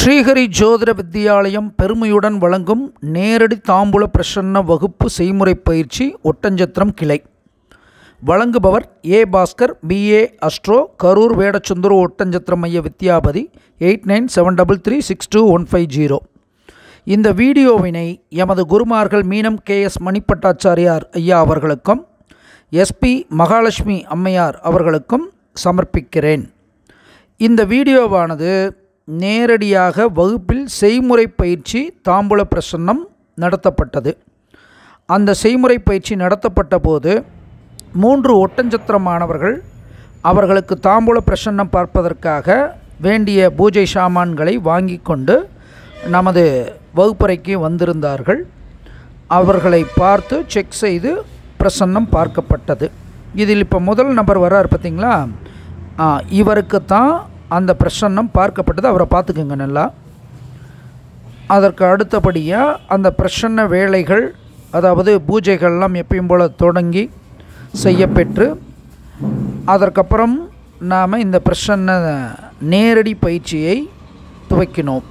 ஸ்ரீஹரி ஜோதிட வித்தியாலயம் பெருமையுடன் வழங்கும் நேரடி தாம்பூல பிரசன்ன வகுப்பு செய்முறை பயிற்சி ஒட்டஞ்சத்திரம் கிளை வழங்குபவர் A Bhaskar BA astro Karur Vedasandur Oddanchatram மைய Vidyapathi eight nine seven double three six two one five zero இந்த வீடியோவினை எமது குருமார்கள் மீனம் கே எஸ் மணிப்பட்டாச்சாரியார் ஐயா அவர்களுக்கும் எஸ்பி மகாலட்சுமி அம்மையார் அவர்களுக்கும் சமர்ப்பிக்கிறேன் இந்த வீடியோவானது நேரடியாக வகுப்பில் செய்முறை பயிற்சி தாம்பூல பிரசன்னம் நடத்தப்பட்டது அந்த செய்முறை பயிற்சி நடத்தப்பட்ட போது மூன்று ஒட்டஞ்சத்திர மாணவர்கள் அவர்களுக்கு தாம்பூல பிரசன்னம் பார்ப்பதற்காக வேண்டிய பூஜை சாமான்களை வாங்கி கொண்டு நமது வகுப்பறைக்கு வந்திருந்தார்கள் அவர்களை பார்த்து செக் செய்து பிரசன்னம் பார்க்கப்பட்டது இதில் இப்போ முதல் நபர் வர்றார் பார்த்தீங்களா ஆ, இவருக்கு தான் அந்த பிரசன்னம் பார்க்கப்பட்டது அவரை பார்த்துக்குங்க நல்லா அதற்கு அடுத்தபடியாக அந்த பிரசன்ன வேலைகள் அதாவது பூஜைகள்லாம் எப்பயும் போல் தொடங்கி செய்யப்பெற்று அதற்கப்புறம் நாம் இந்த பிரசன்ன நேரடி பயிற்சியை துவக்கினோம்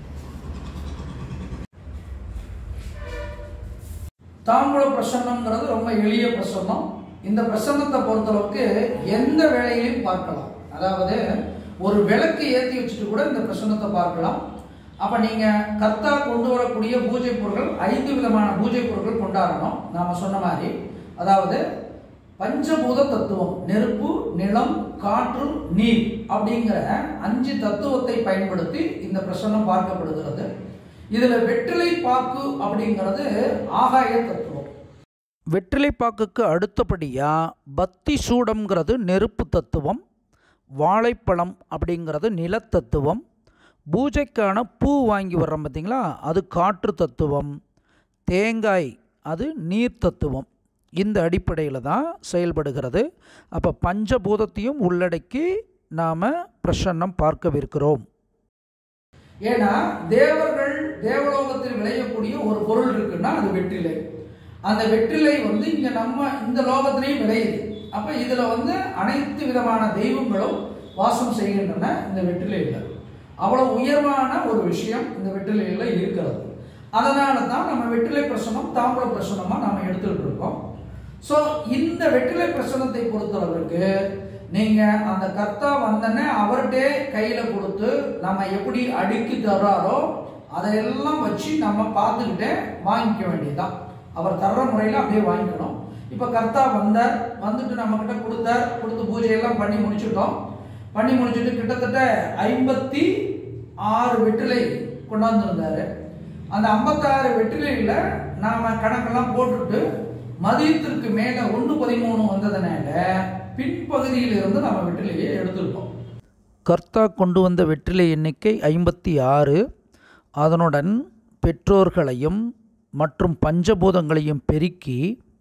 தாம்பூல பிரசன்னம்ங்கிறது ரொம்ப எளிய பிரசன்னம் இந்த பிரசன்னத்தை பொறுத்தளவுக்கு எந்த வேலையிலையும் பார்க்கலாம் அதாவது ஒரு விளக்கு ஏற்றி வச்சுட்டு கூட இந்த பிரசன்னத்தை பார்க்கலாம் அப்ப நீங்க கர்த்தா கொண்டு வரக்கூடிய பூஜை பொருட்கள் ஐந்து விதமான பூஜை பொருட்கள் கொண்டாடணும் நாம சொன்ன மாதிரி அதாவது பஞ்சபூத தத்துவம் நெருப்பு நிலம் காற்று நீர் அப்படிங்கிற அஞ்சு தத்துவத்தை பயன்படுத்தி இந்த பிரசன்னம் பார்க்கப்படுகிறது இதுல வெற்றிலை பாக்கு அப்படிங்கிறது ஆகாய தத்துவம் வெற்றிலைப்பாக்குக்கு அடுத்தபடியாக பத்தி சூடம்ங்கிறது நெருப்பு தத்துவம் வாழைப்பழம் அப்படிங்கிறது நிலத்தத்துவம் பூஜைக்கான பூ வாங்கி வர்றோம் பார்த்தீங்களா அது காற்று தத்துவம் தேங்காய் அது நீர் தத்துவம் இந்த அடிப்படையில் தான் செயல்படுகிறது அப்போ பஞ்சபூதத்தையும் உள்ளடக்கி நாம் பிரசன்னம் பார்க்கவிருக்கிறோம் ஏன்னா தேவர்கள் தேவலோகத்தில் விளையக்கூடிய ஒரு பொருள் இருக்குன்னா அது வெற்றிலை அந்த வெற்றிலை வந்து இங்க நம்ம இந்த லோகத்திலையும் விளையுது அப்ப இதுல வந்து அனைத்து விதமான தெய்வங்களும் வாசம் செய்கின்றன இந்த வெற்றிலையில அவ்வளவு உயர்வான ஒரு விஷயம் இந்த வெற்றிலையில இருக்கிறது அதனால தான் நம்ம வெற்றிலை பிரசனம் தாம்பூல பிரசனமா நாம எடுத்துக்கிட்டு இருக்கோம் ஸோ இந்த வெற்றிலை பிரசனத்தை பொறுத்தளவுக்கு நீங்க அந்த கர்த்தா வந்தனே அவர்கிட்டே கையில கொடுத்து நம்ம எப்படி அடுக்கி தர்றாரோ அதையெல்லாம் வச்சு நம்ம பார்த்துக்கிட்டே வாங்கிக்க வேண்டியதுதான் அவர் தர்ற முறையில் அப்படியே வாங்கிக்கணும் இப்போ கர்த்தா வந்தார் வந்துட்டு நம்ம கிட்ட கொடுத்தார் கொடுத்து பூஜையெல்லாம் பண்ணி முடிச்சுட்டோம் பண்ணி முடிச்சுட்டு கிட்டத்தட்ட ஐம்பத்தி ஆறு வெற்றிலை கொண்டாந்துருந்தாரு அந்த ஐம்பத்தாறு வெற்றிலையில் நாம கணக்கெல்லாம் போட்டுட்டு மதியத்திற்கு மேல ஒன்று பதிமூணு வந்ததுனால பின்பகுதியில் இருந்து நம்ம வெற்றிலையை எடுத்துருக்கோம் கர்த்தா கொண்டு வந்த வெற்றிலை எண்ணிக்கை ஐம்பத்தி ஆறு அதனுடன் பெற்றோர்களையும் மற்றும் பஞ்சபூதங்களையும் பெருக்கி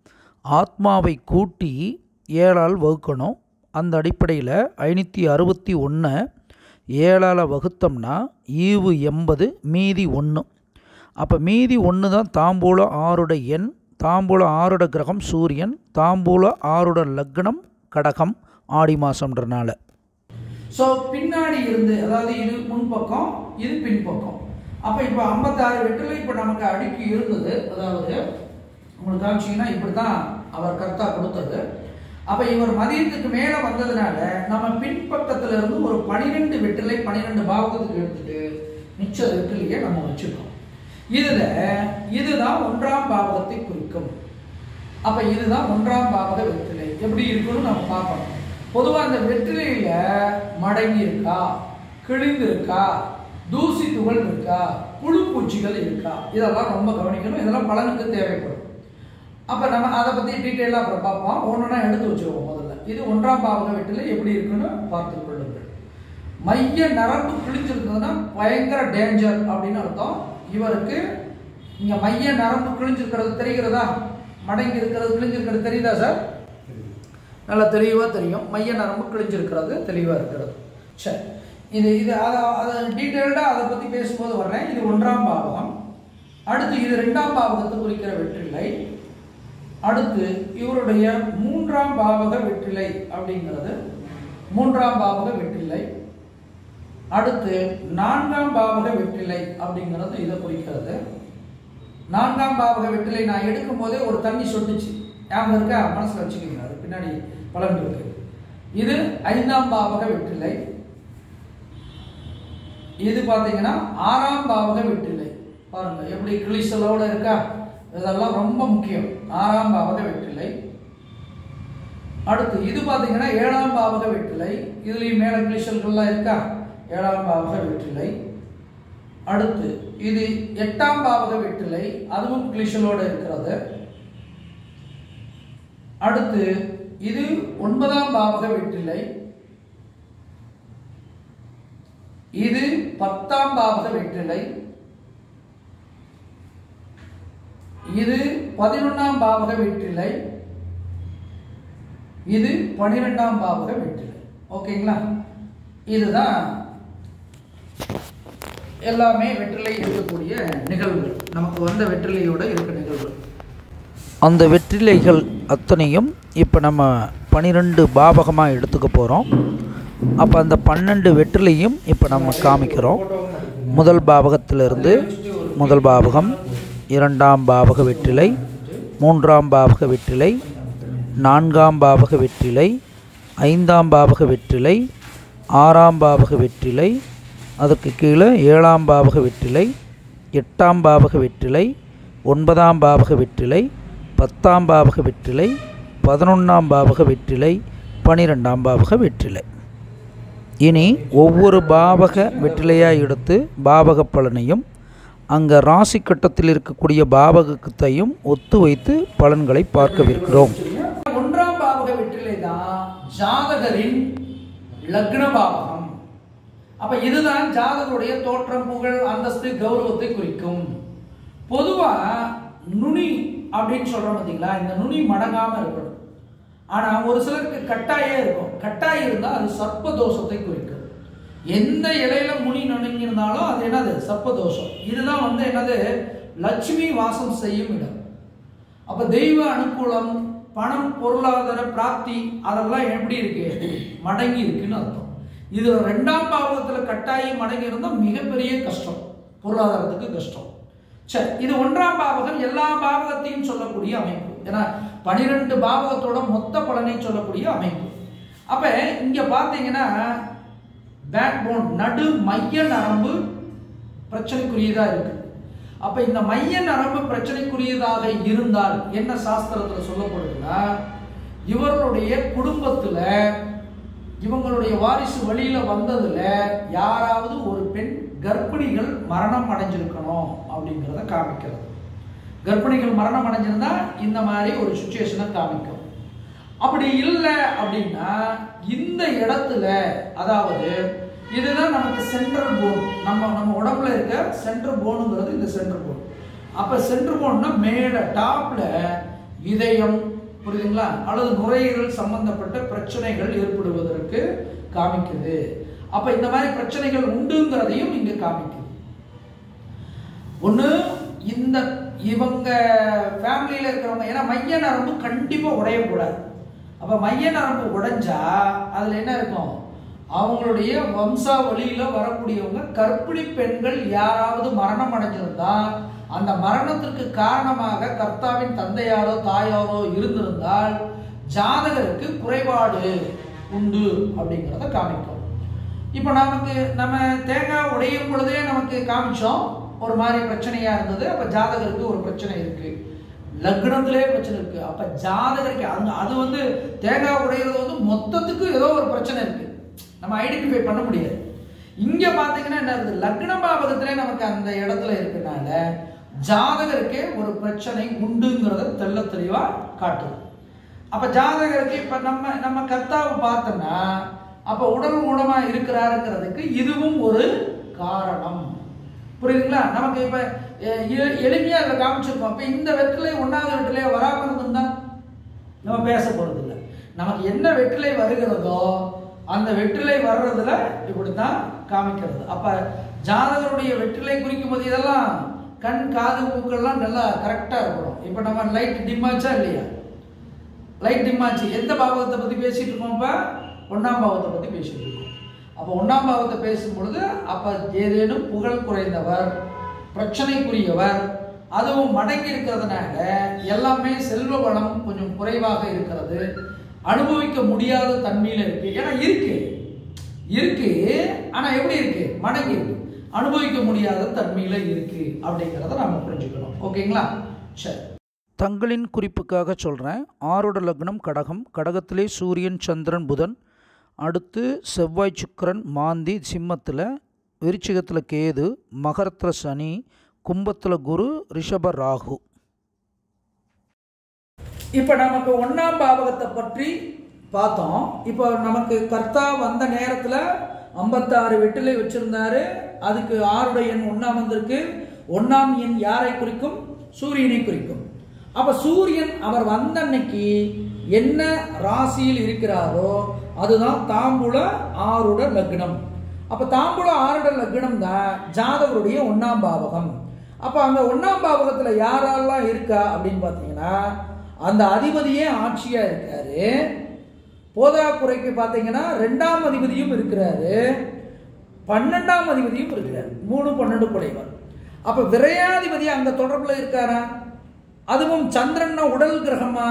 ஆத்மாவை கூட்டி ஏழால் வகுக்கணும் அந்த அடிப்படையில் ஐநூற்றி அறுபத்தி ஒன்று ஏழால் வகுத்தோம்னா ஈவு எண்பது மீதி ஒன்று அப்போ மீதி ஒன்று தான் தாம்பூல ஆறுட எண் தாம்பூல ஆறுட கிரகம் சூரியன் தாம்பூல ஆறுட லக்னம் கடகம் ஆடி மாதம்ன்றனால ஸோ பின்னாடி இருந்து அதாவது இது முன்பக்கம் இது பின்பக்கம் அப்போ இப்போ ஐம்பத்தாறு வெற்றிலை இப்போ நமக்கு அடுக்கி இருந்தது அதாவது உங்களுக்கு காமிச்சிங்கன்னா இப்படி தான் அவர் கர்த்தா கொடுத்தது அப்போ இவர் மதியத்துக்கு மேலே வந்ததுனால நம்ம பின்பக்கத்துல இருந்து ஒரு பனிரெண்டு வெற்றிலை பனிரெண்டு பாவகத்துக்கு எடுத்துட்டு மிச்ச வெற்றிலையை நம்ம வச்சுக்கோம் இதுல இதுதான் ஒன்றாம் பாவகத்தை குறிக்கும் அப்ப இதுதான் ஒன்றாம் பாவக வெற்றிலை எப்படி இருக்குன்னு நம்ம பார்க்கணும் பொதுவா அந்த வெற்றிலையில மடங்கி இருக்கா கிழிந்து இருக்கா தூசி துகள் இருக்கா புழு பூச்சிகள் இருக்கா இதெல்லாம் ரொம்ப கவனிக்கணும் இதெல்லாம் பலனுக்கு தேவைப்படும் அப்ப நம்ம அதை பத்தி டீட்டெயிலாக அப்புறம் பார்ப்போம் ஒன்றா எடுத்து வச்சிருவோம் முதல்ல இது ஒன்றாம் பாவக வெற்றிலை எப்படி இருக்குன்னு பார்த்துக் கொள்ளுங்கள் மைய நரம்பு கிழிஞ்சிருந்ததுன்னா பயங்கர டேஞ்சர் அப்படின்னு அர்த்தம் இவருக்கு இங்க மைய நரம்பு கிழிஞ்சிருக்கிறது தெரிகிறதா மடங்கி இருக்கிறது கிழிஞ்சிருக்கிறது தெரியுதா சார் நல்லா தெளிவாக தெரியும் மைய நரம்பு கிழிஞ்சிருக்கிறது தெளிவாக இருக்கிறது சரி இது இது அதை அதை டீட்டெயில்டாக அதை பற்றி பேசும்போது வர்றேன் இது ஒன்றாம் பாவகம் அடுத்து இது ரெண்டாம் பாவகத்தை குறிக்கிற வெற்றிலை அடுத்து இவருடைய மூன்றாம் பாவக வெற்றிலை அப்படிங்கிறது மூன்றாம் பாவக வெற்றிலை அடுத்து நான்காம் பாவக வெற்றிலை அப்படிங்கிறது இதை குறிக்கிறது நான்காம் பாவக வெற்றிலை நான் எடுக்கும் போதே ஒரு தண்ணி சொட்டுச்சு ஞாபகம் இருக்கா மனசுல வச்சுக்கோங்க அது பின்னாடி பலன் இருக்கு இது ஐந்தாம் பாவக வெற்றிலை இது பார்த்தீங்கன்னா ஆறாம் பாவக வெற்றிலை பாருங்க எப்படி கிளிசலோட இருக்கா இதெல்லாம் ரொம்ப முக்கியம் ஆறாம் பாவக வெற்றிலை அடுத்து இது பார்த்தீங்கன்னா ஏழாம் பாவக வெற்றிலை இதுலேயும் மேல கிளிசல்கள்லாம் இருக்கா ஏழாம் பாவக வெற்றிலை அடுத்து இது எட்டாம் பாவக வெற்றிலை அதுவும் கிளிசலோட இருக்கிறது அடுத்து இது ஒன்பதாம் பாவக வெற்றிலை இது பத்தாம் பாவக வெற்றிலை இது பதினொன்றாம் பாவக வெற்றிலை இது பனிரெண்டாம் பாவக வெற்றிலை ஓகேங்களா இதுதான் எல்லாமே வெற்றிலை இருக்கக்கூடிய நிகழ்வுகள் நமக்கு வந்த வெற்றிலையோட இருக்க நிகழ்வுகள் அந்த வெற்றிலைகள் அத்தனையும் இப்போ நம்ம பன்னிரெண்டு பாவகமாக எடுத்துக்க போகிறோம் அப்போ அந்த பன்னெண்டு வெற்றிலையும் இப்போ நம்ம காமிக்கிறோம் முதல் பாவகத்திலிருந்து முதல் பாவகம் இரண்டாம் பாவக வெற்றிலை மூன்றாம் பாவக வெற்றிலை நான்காம் பாவக வெற்றிலை ஐந்தாம் பாவக வெற்றிலை ஆறாம் பாவக வெற்றிலை அதற்கு கீழே ஏழாம் பாவக வெற்றிலை எட்டாம் பாவக வெற்றிலை ஒன்பதாம் பாவக வெற்றிலை பத்தாம் பாவக வெற்றிலை பதினொன்றாம் பாவக வெற்றிலை பனிரெண்டாம் பாவக வெற்றிலை இனி ஒவ்வொரு பாவக வெற்றிலையாக எடுத்து பாவக பலனையும் அங்கே ராசி கட்டத்தில் இருக்கக்கூடிய பாவகத்தையும் ஒத்து வைத்து பலன்களை பார்க்கவிருக்கிறோம் ஒன்றாம் பாவக வெற்றிலை தான் ஜாதகரின் லக்ன பாவகம் அப்ப இதுதான் ஜாதகருடைய தோற்றம் புகழ் அந்தஸ்து கௌரவத்தை குறிக்கும் பொதுவா நுனி அப்படின்னு சொல்றோம் பார்த்தீங்களா இந்த நுனி மடங்காம இருக்கணும் ஆனா ஒரு சிலருக்கு கட்டாயே இருக்கும் கட்டாயம் இருந்தா அது சர்ப்ப தோஷத்தை குறிக்கும் எந்த இலையில முனி நுணுங்கியிருந்தாலும் அது என்னது சர்ப்ப தோஷம் இதுதான் வந்து என்னது லட்சுமி வாசம் செய்யும் இடம் அப்ப தெய்வ அனுகூலம் பணம் பொருளாதார பிராப்தி அதெல்லாம் எப்படி இருக்கு மடங்கி இருக்குன்னு அர்த்தம் இது ரெண்டாம் பாவகத்துல கட்டாயம் மடங்கி இருந்தா மிகப்பெரிய கஷ்டம் பொருளாதாரத்துக்கு கஷ்டம் சரி இது ஒன்றாம் பாவகம் எல்லா பாவகத்தையும் சொல்லக்கூடிய அமைப்பு ஏன்னா பனிரெண்டு பாவகத்தோட மொத்த பலனை சொல்லக்கூடிய அமைப்பு அப்ப இங்க பாத்தீங்கன்னா பேக் போன் நடு மைய நரம்பு பிரச்சனைக்குரியதா இருக்கு அப்ப இந்த மைய நரம்பு பிரச்சனைக்குரியதாக இருந்தால் என்ன சாஸ்திரத்துல சொல்லப்படுதுன்னா இவர்களுடைய குடும்பத்துல இவங்களுடைய வாரிசு வழியில வந்ததுல யாராவது ஒரு பெண் கர்ப்பிணிகள் மரணம் அடைஞ்சிருக்கணும் அப்படிங்கிறத காமிக்கிறது கர்ப்பிணிகள் மரணம் அடைஞ்சிருந்தா இந்த மாதிரி ஒரு சுச்சுவேஷனை காமிக்கும் அப்படி இல்லை அப்படின்னா இந்த இடத்துல அதாவது இதுதான் நமக்கு சென்ட்ரல் போன் நம்ம நம்ம உடம்புல இருக்க சென்ட்ரல் போனுங்கிறது இந்த சென்ட்ரல் போன் அப்ப சென்ட்ரல் போன்னா மேல டாப்ல இதயம் புரியுதுங்களா அல்லது நுரையீரல் சம்பந்தப்பட்ட பிரச்சனைகள் ஏற்படுவதற்கு காமிக்குது அப்ப இந்த மாதிரி பிரச்சனைகள் உண்டுங்கிறதையும் இங்க காமிக்குது ஒண்ணு இந்த இவங்க ஃபேமிலியில இருக்கிறவங்க ஏன்னா மைய நரம்பு கண்டிப்பா உடையக்கூடாது அப்ப மைய நரம்பு உடைஞ்சா அதுல என்ன இருக்கும் அவங்களுடைய வம்சாவளியில வரக்கூடியவங்க கர்ப்பிணி பெண்கள் யாராவது மரணம் அடைஞ்சிருந்தா அந்த மரணத்திற்கு காரணமாக கர்த்தாவின் தந்தையாரோ தாயாரோ இருந்திருந்தால் ஜாதகருக்கு குறைபாடு உண்டு அப்படிங்கிறத காமிக்கும் இப்போ நமக்கு நம்ம தேங்காய் உடையும் பொழுதே நமக்கு காமிச்சோம் ஒரு மாதிரி பிரச்சனையா இருந்தது அப்ப ஜாதகருக்கு ஒரு பிரச்சனை இருக்கு லக்னத்திலே பிரச்சனை இருக்கு அப்ப ஜாதகருக்கு அங்க அது வந்து தேங்காய் உடையிறது வந்து மொத்தத்துக்கு ஏதோ ஒரு பிரச்சனை இருக்கு நம்ம ஐடென்டிஃபை பண்ண முடியாது இங்க பாத்தீங்கன்னா என்ன இருக்குது லக்ன பாவகத்திலே நமக்கு அந்த இடத்துல இருக்கனால ஜாதகருக்கே ஒரு பிரச்சனை உண்டுங்கிறத தெள்ள தெளிவா காட்டுது அப்ப ஜாதகருக்கு இப்ப நம்ம நம்ம கர்த்தாவை பார்த்தோம்னா அப்ப உடல் ஊனமா இருக்கிறாருங்கிறதுக்கு இதுவும் ஒரு காரணம் புரியுதுங்களா நமக்கு இப்ப எ- எ- எளிமையா இதை காமிச்சிருக்கோம் அப்ப இந்த வெற்றிலை ஒன்னாவது வெற்றிலையே வராம இருந்திருந்தா நம்ம பேச போறது இல்லை நமக்கு என்ன வெற்றிலை வருகிறதோ அந்த வெற்றிலை வர்றதுல இப்படித்தான் காமிக்கிறது அப்ப ஜாதகருடைய வெற்றிலை குறிக்கும் போது இதெல்லாம் கண் காது மூக்கெல்லாம் நல்லா கரெக்டா இருக்கணும் இப்ப நம்ம லைட் டிம்மாச்சா இல்லையா லைட் டிம்மாச்சு எந்த பாவகத்தை பத்தி பேசிட்டு இருக்கோம் இப்ப ஒன்னாம் பாவத்தை பத்தி பேசிட்டு இருக்கோம் அப்போ ஒன்றாம் பாவத்தை பேசும் பொழுது அப்போ ஏதேனும் புகழ் குறைந்தவர் பிரச்சனைக்குரியவர் அதுவும் மடங்கி இருக்கிறதுனால எல்லாமே செல்வ வளம் கொஞ்சம் குறைவாக இருக்கிறது அனுபவிக்க முடியாத தன்மையில இருக்கு ஏன்னா இருக்கு இருக்கு ஆனா எப்படி இருக்கு மடங்கி இருக்கு அனுபவிக்க முடியாத தன்மையில இருக்கு அப்படிங்கிறத நாம புரிஞ்சுக்கணும் ஓகேங்களா சரி தங்களின் குறிப்புக்காக சொல்கிறேன் ஆரோட லக்னம் கடகம் கடகத்திலே சூரியன் சந்திரன் புதன் அடுத்து செவ்வாய் சுக்கிரன் மாந்தி சிம்மத்தில் விருச்சிகத்தில் கேது மகரத்தில் சனி கும்பத்தில் குரு ரிஷப ராகு இப்போ நமக்கு ஒன்றாம் பாவகத்தை பற்றி பார்த்தோம் இப்போ நமக்கு கர்த்தா வந்த நேரத்தில் ஐம்பத்தாறு வெட்டிலை வச்சிருந்தாரு அதுக்கு ஆறுடைய எண் ஒன்றாம் வந்திருக்கு ஒன்றாம் எண் யாரை குறிக்கும் சூரியனை குறிக்கும் அப்போ சூரியன் அவர் வந்த அன்னைக்கு என்ன ராசியில் இருக்கிறாரோ அதுதான் தாம்பூல ஆருட லக்னம் அப்போ தாம்பூல ஆருட லக்னம் தான் ஜாதகருடைய ஒன்றாம் பாவகம் அப்போ அந்த ஒன்றாம் பாவகத்தில் யாரெல்லாம் இருக்கா அப்படின்னு பார்த்தீங்கன்னா அந்த அதிபதியே ஆட்சியாக இருக்காரு போதாக்குறைக்கு பார்த்தீங்கன்னா ரெண்டாம் அதிபதியும் இருக்கிறாரு பன்னெண்டாம் அதிபதியும் இருக்கிறார் மூணு பன்னெண்டு குடைவர் அப்ப விரையாதிபதி அங்க தொடர்புல இருக்காரா அதுவும் சந்திரன்னா உடல் கிரகமா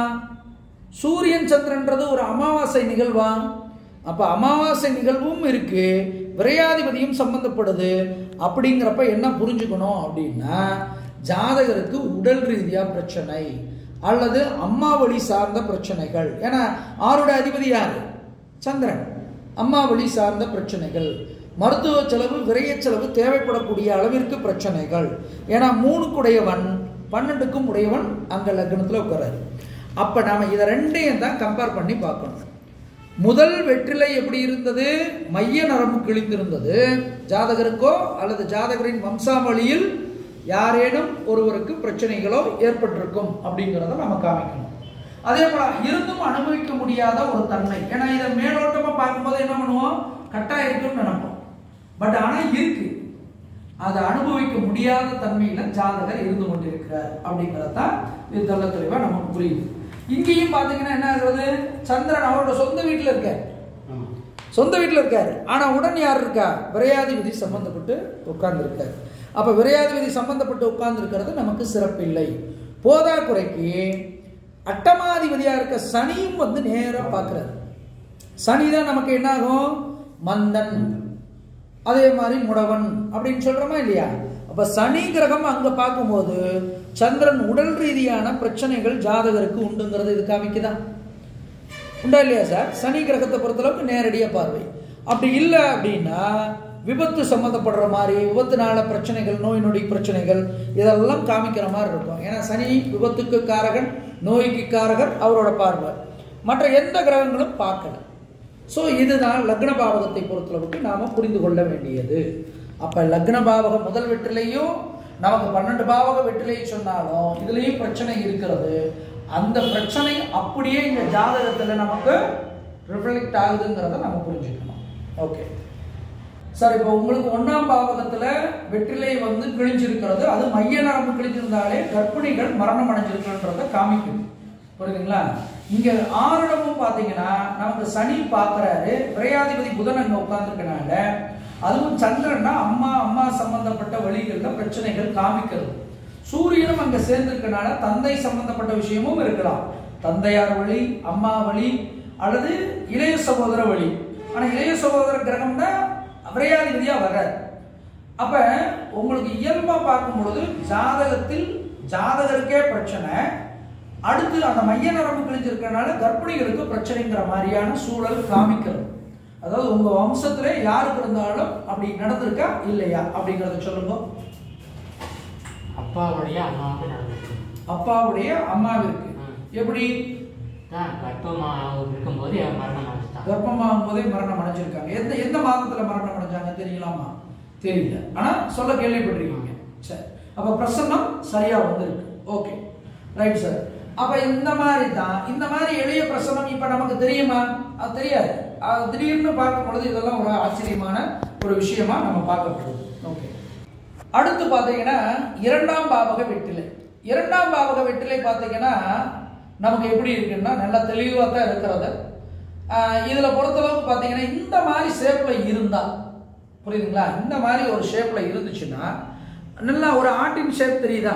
சூரியன் சந்திரன்றது ஒரு அமாவாசை நிகழ்வா அப்ப அமாவாசை நிகழ்வும் இருக்கு விரையாதிபதியும் சம்பந்தப்படுது அப்படிங்கிறப்ப என்ன புரிஞ்சுக்கணும் அப்படின்னா ஜாதகருக்கு உடல் ரீதியா பிரச்சனை அல்லது அம்மா வழி சார்ந்த பிரச்சனைகள் ஏன்னா ஆரோட அதிபதி யாரு சந்திரன் அம்மா வழி சார்ந்த பிரச்சனைகள் மருத்துவ செலவு விரைய செலவு தேவைப்படக்கூடிய அளவிற்கு பிரச்சனைகள் ஏன்னா மூணுக்குடையவன் பன்னெண்டுக்கும் உடையவன் அங்க லக்னத்தில் உட்காராரு அப்ப நாம இதை ரெண்டையும் தான் கம்பேர் பண்ணி பார்க்கணும் முதல் வெற்றிலை எப்படி இருந்தது மைய நரம்பு கிழிந்திருந்தது ஜாதகருக்கோ அல்லது ஜாதகரின் வம்சாவளியில் யாரேனும் ஒருவருக்கு பிரச்சனைகளோ ஏற்பட்டிருக்கும் அப்படிங்கிறத நம்ம காமிக்கணும் அதே போல இருந்தும் அனுபவிக்க முடியாத ஒரு தன்மை ஏன்னா இதை மேலோட்டமா பார்க்கும்போது என்ன பண்ணுவோம் கட்டா இருக்குன்னு நினைப்போம் பட் ஆனா இருக்கு அதை அனுபவிக்க முடியாத தன்மையில ஜாதகர் இருந்து கொண்டிருக்கிறார் அப்படிங்கிறது தான் இது தெள்ள தெளிவா நமக்கு புரியுது இங்கேயும் பாத்தீங்கன்னா என்ன ஆகுறது சந்திரன் அவரோட சொந்த வீட்டுல இருக்கார் சொந்த வீட்டில் இருக்காரு ஆனா உடன் யார் இருக்கா விரையாதிபதி சம்பந்தப்பட்டு உட்கார்ந்து இருக்காரு அப்ப விரையாதிபதி சம்பந்தப்பட்டு உட்கார்ந்து இருக்கிறது நமக்கு சிறப்பில்லை போதா குறைக்கு அட்டமாதிபதியா இருக்க சனியும் வந்து நேரா பார்க்கிறாரு சனி தான் நமக்கு என்ன ஆகும் மந்தன் அதே மாதிரி முடவன் அப்படின்னு சொல்றோமா இல்லையா அப்ப சனி கிரகம் அங்க பார்க்கும்போது சந்திரன் உடல் ரீதியான பிரச்சனைகள் ஜாதகருக்கு உண்டுங்கிறது இது காமிக்குதா உண்டா இல்லையா சார் சனி கிரகத்தை பொறுத்தளவுக்கு நேரடியாக பார்வை அப்படி இல்லை அப்படின்னா விபத்து சம்மந்தப்படுற மாதிரி விபத்துனால பிரச்சனைகள் நோய் நொடி பிரச்சனைகள் இதெல்லாம் காமிக்கிற மாதிரி இருக்கும் ஏன்னா சனி விபத்துக்கு காரகன் நோய்க்கு காரகன் அவரோட பார்வை மற்ற எந்த கிரகங்களும் பார்க்கல ஸோ இதுதான் லக்ன பாவகத்தை பொறுத்தளவுக்கு நாம புரிந்து கொள்ள வேண்டியது அப்ப லக்ன பாவகம் முதல் வெற்றிலையும் நமக்கு பன்னெண்டு பாவக வெற்றிலையை சொன்னாலும் இதுலயும் பிரச்சனை இருக்கிறது அந்த பிரச்சனை அப்படியே இந்த ஜாதகத்துல நமக்கு ரிஃப்ளெக்ட் ஆகுதுங்கிறத நம்ம புரிஞ்சுக்கணும் ஓகே சார் இப்போ உங்களுக்கு ஒன்றாம் பாவகத்துல வெற்றிலை வந்து கிழிஞ்சிருக்கிறது அது மைய நரம்பு கிழிஞ்சிருந்தாலே கர்ப்பிணிகள் மரணம் அடைஞ்சிருக்கிறன்றத காமிக்கும் புரியுதுங்களா இங்க ஆறிடமும் பாத்தீங்கன்னா நமக்கு சனி பார்க்கறாரு விரையாதிபதி புதன் அங்க உட்கார்ந்துருக்கனால அதுவும் சந்திரன்னா அம்மா அம்மா சம்பந்தப்பட்ட வழிகளில் பிரச்சனைகள் காமிக்கிறது சூரியனும் அங்க சேர்ந்திருக்கனால தந்தை சம்பந்தப்பட்ட விஷயமும் இருக்கலாம் தந்தையார் வழி அம்மா வழி அல்லது இளைய சகோதர வழி ஆனா இளைய சகோதர கிரகம்னா விரையாதிபதியா வர்றார் அப்ப உங்களுக்கு இயல்பா பார்க்கும் பொழுது ஜாதகத்தில் ஜாதகருக்கே பிரச்சனை அடுத்து அந்த மைய நரம்பு கிழிஞ்சிருக்கனால கர்ப்பிணிகளுக்கு பிரச்சனைங்கிற மாதிரியான சூழல் காமிக்கிறது அதாவது உங்க வம்சத்துல யாருக்கு இருந்தாலும் அப்படி நடந்திருக்கா இல்லையா அப்படிங்கறத சொல்லுங்க அப்பாவுடைய அம்மாவுக்கு நடந்துச்சு அப்பாவுடைய அம்மாவிற்கு ம். எப்படி தான் கர்ப்பமா இருக்கும்போது என் மரணம் அடைச்சிட்டான் கர்ப்பமாகும் போதே மரணம் அடைஞ்சிருக்காங்க எந்த எந்த மாதத்துல மரணம் அடைஞ்சாங்க தெரியலாமா தெரியல ஆனா சொல்ல கேள்விப்பட்டிருக்கீங்க சரி அப்ப பிரசன்னம் சரியா வந்திருக்கு ஓகே ரைட் சார் அப்ப இந்த மாதிரி தான் இந்த மாதிரி எளிய பிரசனம் இப்ப நமக்கு தெரியுமா அது தெரியாது அது திடீர்னு பார்க்கும் பொழுது இதெல்லாம் ஒரு ஆச்சரியமான ஒரு விஷயமா நம்ம பார்க்கப்படுது ஓகே அடுத்து பார்த்தீங்கன்னா இரண்டாம் பாவக வெற்றிலை இரண்டாம் பாவக வெற்றிலை பார்த்தீங்கன்னா நமக்கு எப்படி இருக்குன்னா நல்லா தெளிவாக தான் இருக்கிறது ஆஹ் இதுல பொறுத்தளவுக்கு பார்த்தீங்கன்னா இந்த மாதிரி ஷேப்ல இருந்தா புரியுதுங்களா இந்த மாதிரி ஒரு ஷேப்ல இருந்துச்சுன்னா நல்லா ஒரு ஆட்டின் ஷேப் தெரியுதா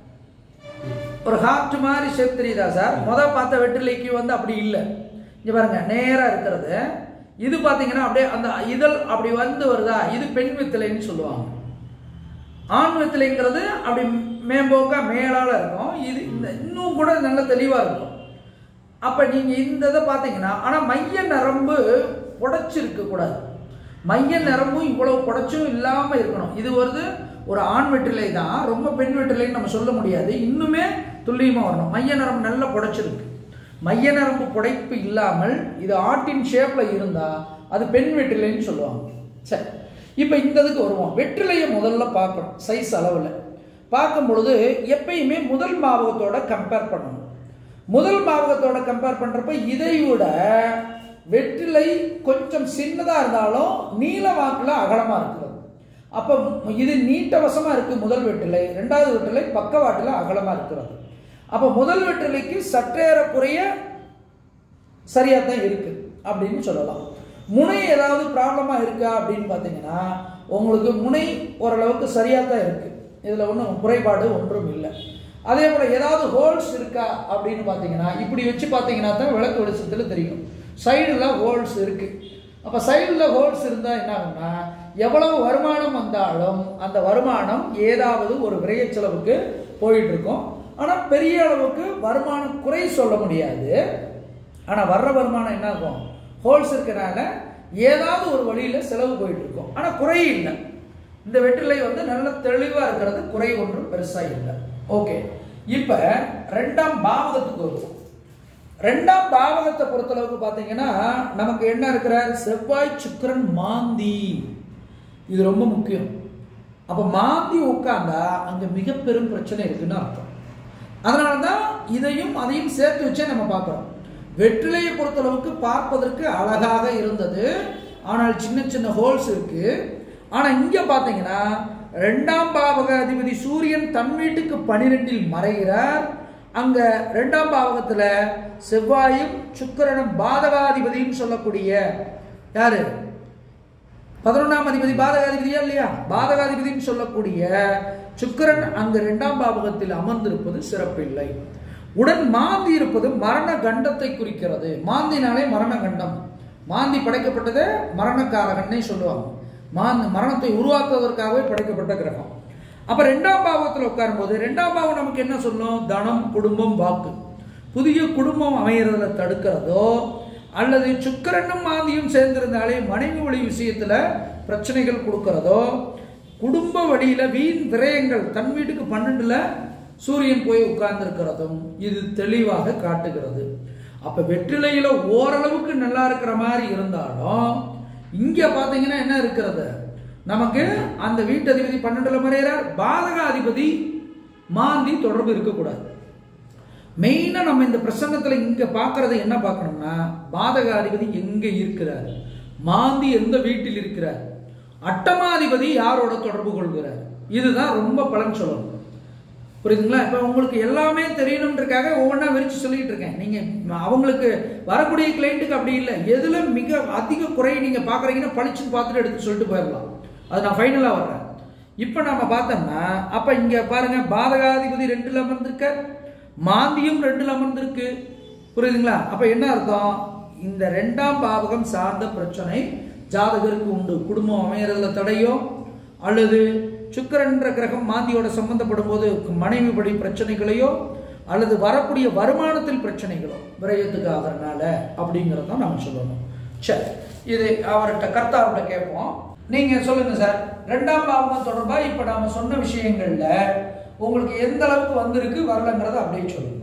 ஒரு ஹார்ட் மாதிரி ஷேப் தெரியுதா சார் முத பார்த்த வெற்றிலைக்கு வந்து அப்படி இல்லை இங்க பாருங்க நேரா இருக்கிறது இது பார்த்தீங்கன்னா அப்படியே அந்த இதழ் அப்படி வந்து வருதா இது பெண் வித்தலைன்னு சொல்லுவாங்க ஆண் வெத்திலைங்கிறது அப்படி மேம்போக்கா மேலால இருக்கும் இது இந்த இன்னும் கூட நல்ல தெளிவா இருக்கும் அப்ப நீங்க இந்த இதை பார்த்தீங்கன்னா ஆனா மைய நரம்பு புடைச்சிருக்க கூடாது மைய நரம்பும் இவ்வளவு புடைச்சும் இல்லாம இருக்கணும் இது வருது ஒரு ஆண் வெற்றிலை தான் ரொம்ப பெண் வெற்றிலைன்னு நம்ம சொல்ல முடியாது இன்னுமே துல்லியமா வரணும் மைய நரம்பு நல்லா புடைச்சிருக்கு மைய நரம்பு புடைப்பு இல்லாமல் இது ஆட்டின் ஷேப்ல இருந்தா அது பெண் வெற்றிலைன்னு சொல்லுவாங்க சரி இப்போ இந்த இதுக்கு வருவோம் வெற்றிலையை முதல்ல பார்க்கணும் சைஸ் அளவில் பார்க்கும் பொழுது எப்பயுமே முதல் மாவகத்தோட கம்பேர் பண்ணணும் முதல் மாவகத்தோட கம்பேர் பண்றப்ப இதை விட வெற்றிலை கொஞ்சம் சின்னதா இருந்தாலும் நீல வாக்குல அகலமா இருக்கிறது அப்ப இது நீட்டவசமா இருக்கு முதல் வெற்றிலை ரெண்டாவது வெற்றிலை பக்கவாட்டுல அகலமா இருக்கிறது அப்ப முதல் வெற்றிலைக்கு சற்றேறக்குறைய சரியா தான் இருக்கு அப்படின்னு சொல்லலாம் முனை ஏதாவது ப்ராப்ளமா இருக்கா அப்படின்னு பார்த்தீங்கன்னா உங்களுக்கு முனை ஓரளவுக்கு சரியா தான் இருக்கு இதுல ஒன்றும் குறைபாடு ஒன்றும் இல்லை அதே போல ஏதாவது ஹோல்ஸ் இருக்கா அப்படின்னு பார்த்தீங்கன்னா இப்படி வச்சு பார்த்தீங்கன்னா தான் விளக்கு வெளிச்சத்தில் தெரியும் சைடில் ஹோல்ஸ் இருக்கு அப்போ சைடில் ஹோல்ஸ் இருந்தால் என்ன ஆகும்னா எவ்வளவு வருமானம் வந்தாலும் அந்த வருமானம் ஏதாவது ஒரு விரைய செலவுக்கு போயிட்டு இருக்கும் ஆனால் பெரிய அளவுக்கு வருமானம் குறை சொல்ல முடியாது ஆனால் வர்ற வருமானம் என்ன ஆகும் ஹோல்ஸ் இருக்கனால ஏதாவது ஒரு வழியில் செலவு போயிட்டு இருக்கும் ஆனால் குறை இல்லை இந்த வெற்றிலை வந்து நல்ல தெளிவாக இருக்கிறது குறை ஒன்றும் பெருசாக இல்லை ஓகே இப்போ ரெண்டாம் பாவகத்துக்கு வருவோம் ரெண்டாம் பாவகத்தை பொறுத்தளவுக்கு பார்த்தீங்கன்னா நமக்கு என்ன இருக்கிறார் செவ்வாய் சுக்கிரன் மாந்தி இது ரொம்ப முக்கியம் அப்ப மாந்தி உட்கார்ந்தா அங்க மிக பெரும் பிரச்சனை இருக்குன்னு அர்த்தம் அதனால தான் இதையும் அதையும் சேர்த்து வச்சே நம்ம பார்க்கிறோம் வெற்றிலையை பொறுத்தளவுக்கு பார்ப்பதற்கு அழகாக இருந்தது ஆனால் சின்ன சின்ன ஹோல்ஸ் இருக்கு ஆனா இங்க பாத்தீங்கன்னா ரெண்டாம் பாவக அதிபதி சூரியன் தன் வீட்டுக்கு பனிரெண்டில் மறைகிறார் அங்க ரெண்டாம் பாவகத்துல செவ்வாயும் சுக்கிரனும் பாதகாதிபதியும் சொல்லக்கூடிய யாரு பதினொன்றாம் அதிபதி பாதகாதிபதியா இல்லையா பாதகாதிபதினு சொல்லக்கூடிய சுக்கிரன் அங்கு இரண்டாம் பாவகத்தில் அமர்ந்திருப்பது சிறப்பில்லை உடன் மாந்தி இருப்பது மரண கண்டத்தை குறிக்கிறது மாந்தினாலே மரண கண்டம் மாந்தி படைக்கப்பட்டது மரணக்காரகன்னே சொல்லுவாங்க மாந்தி மரணத்தை உருவாக்குவதற்காகவே படைக்கப்பட்ட கிரகம் அப்ப ரெண்டாம் பாவத்தில் உட்காரும்போது ரெண்டாம் பாவம் நமக்கு என்ன சொல்லும் தனம் குடும்பம் வாக்கு புதிய குடும்பம் அமையறதுல தடுக்கிறதோ அல்லது சுக்கிரனும் மாந்தியும் சேர்ந்திருந்தாலே மனைவி வழி விஷயத்துல பிரச்சனைகள் கொடுக்கறதோ குடும்ப வழியில வீண் விரயங்கள் தன் வீட்டுக்கு பன்னெண்டுல சூரியன் போய் உட்கார்ந்திருக்கிறதும் இது தெளிவாக காட்டுகிறது அப்ப வெற்றிலையில ஓரளவுக்கு நல்லா இருக்கிற மாதிரி இருந்தாலும் இங்க பாத்தீங்கன்னா என்ன இருக்கிறது நமக்கு அந்த வீட்டதிபதி பன்னெண்டுல மறையிறார் பாதக அதிபதி மாந்தி தொடர்பு இருக்கக்கூடாது மெயினா நம்ம இந்த பிரசங்கத்துல இங்க பார்க்கறது என்ன பார்க்கணும்னா பாதகாதிபதி எங்க இருக்கிறார் மாந்தி எந்த வீட்டில் இருக்கிறார் அட்டமாதிபதி யாரோட தொடர்பு கொள்கிறார் இதுதான் ரொம்ப பலன் சொல்லணும் புரியுதுங்களா இப்போ உங்களுக்கு எல்லாமே தெரியணுன்றக்காக ஒவ்வொன்றா விரிச்சு சொல்லிட்டு இருக்கேன் நீங்க அவங்களுக்கு வரக்கூடிய கிளைண்ட்டுக்கு அப்படி இல்லை எதுல மிக அதிக குறை நீங்க பாக்குறீங்கன்னா பளிச்சுன்னு பார்த்துட்டு எடுத்து சொல்லிட்டு போயிடலாம் அது நான் ஃபைனலா வர்றேன் இப்போ நம்ம பார்த்தோம்னா அப்ப இங்க பாருங்க பாதகாதிபதி ரெண்டுல அமர்ந்திருக்க மாந்தியும் ரெண்டுல அமர்ந்திருக்கு புரியுதுங்களா அப்ப என்ன அர்த்தம் இந்த ரெண்டாம் பாவகம் சார்ந்த பிரச்சனை ஜாதகருக்கு உண்டு குடும்பம் அமையறதுல தடையோ அல்லது சுக்கிரன்ற கிரகம் மாந்தியோட சம்பந்தப்படும் போது மனைவி படி பிரச்சனைகளையோ அல்லது வரக்கூடிய வருமானத்தில் பிரச்சனைகளோ விரயத்துக்கு ஆகிறனால அப்படிங்கிறத நம்ம சொல்லணும் சரி இது அவர்கிட்ட கர்த்தாவிட்ட கேட்போம் நீங்க சொல்லுங்க சார் ரெண்டாம் பாவகம் தொடர்பா இப்ப நாம சொன்ன விஷயங்கள்ல உங்களுக்கு எந்த அளவுக்கு வந்திருக்கு வரலங்கிறத அப்படியே சொல்லுங்க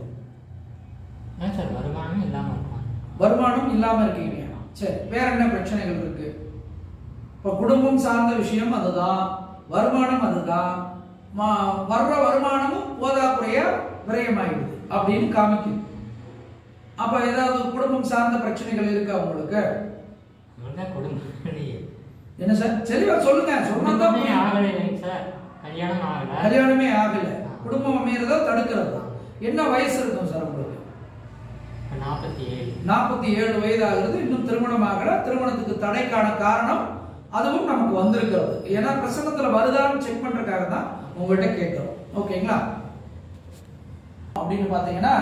ஏன் சார் வருமானம் இல்லாமல் இருக்கும் வருமானம் இல்லாம இருக்கீங்க சரி வேற என்ன பிரச்சனைகள் இருக்கு இப்ப குடும்பம் சார்ந்த விஷயம் அதுதான் வருமானம் அதுதான் மா- வர்ற வருமானமும் போதாக்குறைய விரயமாயிடுது அப்படின்னு காமிக்குது அப்ப ஏதாவது குடும்பம் சார்ந்த பிரச்சனைகள் இருக்கா உங்களுக்கு நம்மள்தான் குடும்பம் இல்லையே. என்ன சார் தெளிவா சொல்லுங்க சொன்னா தான் குடும்பமே புரியும். ஆகலை இல்லைங்க சார் கல்யாணம் ஆகலை கல்யாணமே ஆகல குடும்பம் அமையறதா தடுக்கிறதா என்ன வயசு இருக்கும் சார் உங்களுக்கு இப்போ நாற்பத்தி ஏழு நாற்பத்தி ஏழு வயதாகிறது இன்னும் திருமணம் ஆகல திருமணத்துக்கு தடைக்கான காரணம் அதுவும் நமக்கு வந்திருக்கிறது ஏன்னா பிரசங்கத்துல வருதான்னு செக் பண்றதுக்காக தான் உங்கள்கிட்ட கேட்கிறோம் ஓகேங்களா அப்படின்னு பார்த்தீங்கன்னா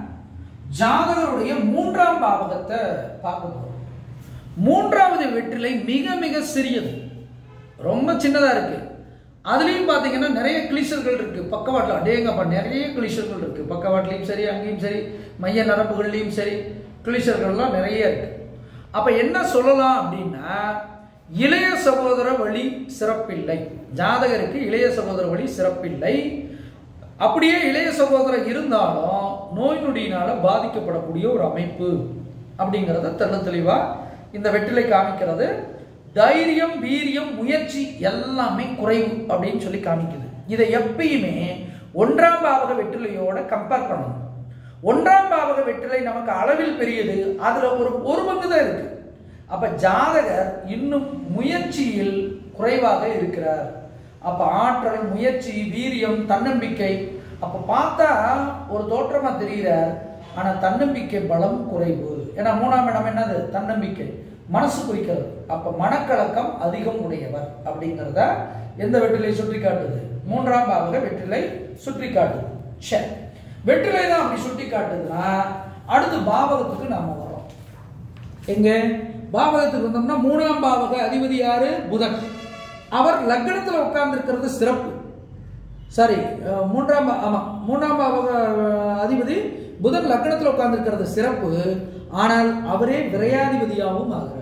ஜாதகருடைய மூன்றாம் பாவகத்தை பார்க்க போறோம் மூன்றாவது வெற்றிலை மிக மிக சிறியது ரொம்ப சின்னதா இருக்கு அதுலயும் பாத்தீங்கன்னா நிறைய கிளிஷர்கள் இருக்கு பக்கவாட்டில் அடேங்கப்பா நிறைய கிளிஷர்கள் இருக்கு பக்கவாட்டிலையும் சரி அங்கேயும் சரி மைய நரம்புகள்லையும் சரி கிளிஷர்கள்லாம் நிறைய இருக்கு அப்ப என்ன சொல்லலாம் அப்படின்னா இளைய சகோதர வழி சிறப்பில்லை ஜாதகருக்கு இளைய சகோதர வழி சிறப்பில்லை அப்படியே இளைய சகோதரர் இருந்தாலும் நோய் நொடியினால பாதிக்கப்படக்கூடிய ஒரு அமைப்பு அப்படிங்கிறத தெள்ள தெளிவா இந்த வெற்றிலை காமிக்கிறது தைரியம் வீரியம் முயற்சி எல்லாமே குறைவு அப்படின்னு சொல்லி காமிக்குது இதை எப்பயுமே ஒன்றாம் பாவக வெற்றிலையோட கம்பேர் பண்ணணும் ஒன்றாம் பாவக வெற்றிலை நமக்கு அளவில் பெரியது அதுல ஒரு ஒரு பங்கு தான் இருக்கு அப்ப ஜாதகர் இன்னும் முயற்சியில் குறைவாக இருக்கிறார் அப்ப ஆற்றல் முயற்சி வீரியம் தன்னம்பிக்கை அப்ப பார்த்தா ஒரு தோற்றமா தெரிகிறார் ஆனா தன்னம்பிக்கை பலம் குறைவு ஏன்னா மூணாம் இடம் என்னது தன்னம்பிக்கை மனசு குறிக்கிறது அப்ப மனக்கலக்கம் அதிகம் உடையவர் அப்படிங்கிறத எந்த வெற்றிலை சுற்றி காட்டுது மூன்றாம் பாவக வெற்றிலை சுற்றி காட்டுது சரி வெற்றிலை தான் அப்படி சுட்டி காட்டுதுன்னா அடுத்து பாவகத்துக்கு நாம வரோம் எங்க பாவகத்துக்கு வந்தோம்னா மூணாம் பாவக அதிபதி யாரு புதன் அவர் லக்னத்துல உட்கார்ந்து இருக்கிறது சிறப்பு சாரி அஹ், மூன்றாம் பா- ஆமா மூன்றாம் பாவக அஹ், அதிபதி புதன் லக்னத்துல உட்கார்ந்து இருக்கிறது சிறப்பு ஆனால் அவரே விரையாதிபதியாகவும் ஆகிறார்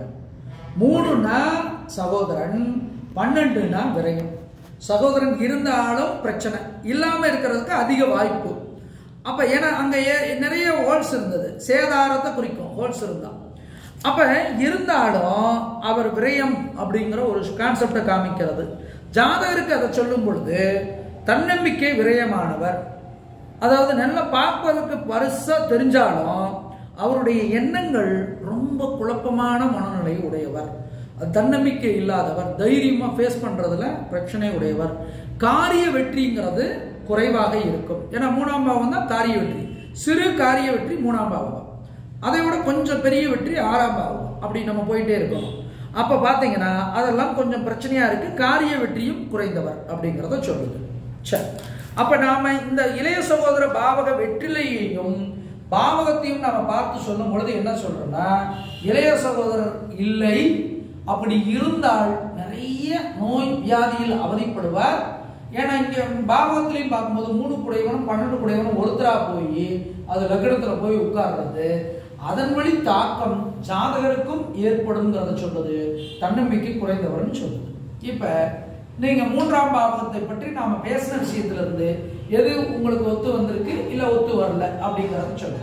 மூணுனா சகோதரன் பன்னெண்டுனா விரயம் சகோதரன் இருந்தாலும் பிரச்சனை இல்லாம இருக்கிறதுக்கு அதிக வாய்ப்பு அப்ப ஏன்னா அங்க ஏ- நிறைய ஹோல்ஸ் இருந்தது சேதாரத்தை குறிக்கும் ஹோல்ஸ் இருந்தா அப்ப இருந்தாலும் அவர் விரயம் அப்படிங்கிற ஒரு கான்செப்டை காமிக்கிறது ஜாதகருக்கு அதை சொல்லும் பொழுது தன்னம்பிக்கை விரயமானவர் அதாவது நல்லா பார்ப்பதற்கு பரிசா தெரிஞ்சாலும் அவருடைய எண்ணங்கள் ரொம்ப குழப்பமான மனநிலை உடையவர் அது தன்னம்பிக்கை இல்லாதவர் தைரியமா ஃபேஸ் பண்றதுல பிரச்சனை உடையவர் காரிய வெற்றிங்கிறது குறைவாக இருக்கும் ஏன்னா மூணாம் பாவம் தான் காரிய வெற்றி சிறு காரிய வெற்றி மூணாம் பாவம் அதை விட கொஞ்சம் பெரிய வெற்றி ஆறாம் பாவம் அப்படி நம்ம போயிட்டே இருக்கோம் அப்ப பாத்தீங்கன்னா அதெல்லாம் கொஞ்சம் பிரச்சனையா இருக்கு காரிய வெற்றியும் குறைந்தவர் அப்படிங்கிறத சொல்லுது சரி அப்ப நாம இந்த இளைய சகோதர பாவக வெற்றிலையையும் பாவகத்தையும் நாம பார்த்து சொல்லும் பொழுது என்ன சொல்றோம்னா இளைய சகோதரர் இல்லை அப்படி இருந்தால் நிறைய நோய் வியாதியில் அவதிப்படுவார் ஏன்னா இங்க பாவகத்திலையும் பார்க்கும்போது மூணு குடையவனும் பன்னெண்டு குடையவனும் ஒருத்தரா போய் அது லக்னத்துல போய் உட்கார்றது அதன் வழி தாக்கம் ஜாதகருக்கும் ஏற்படுங்கிறத சொல்லுது தன்னம்பிக்கை குறைந்தவர்னு சொல்லுது இப்ப நீங்க மூன்றாம் பாவகத்தை பற்றி நாம பேசின விஷயத்துல இருந்து எது உங்களுக்கு ஒத்து வந்திருக்கு இல்ல ஒத்து வரல அப்படிங்கறத சொல்லுங்க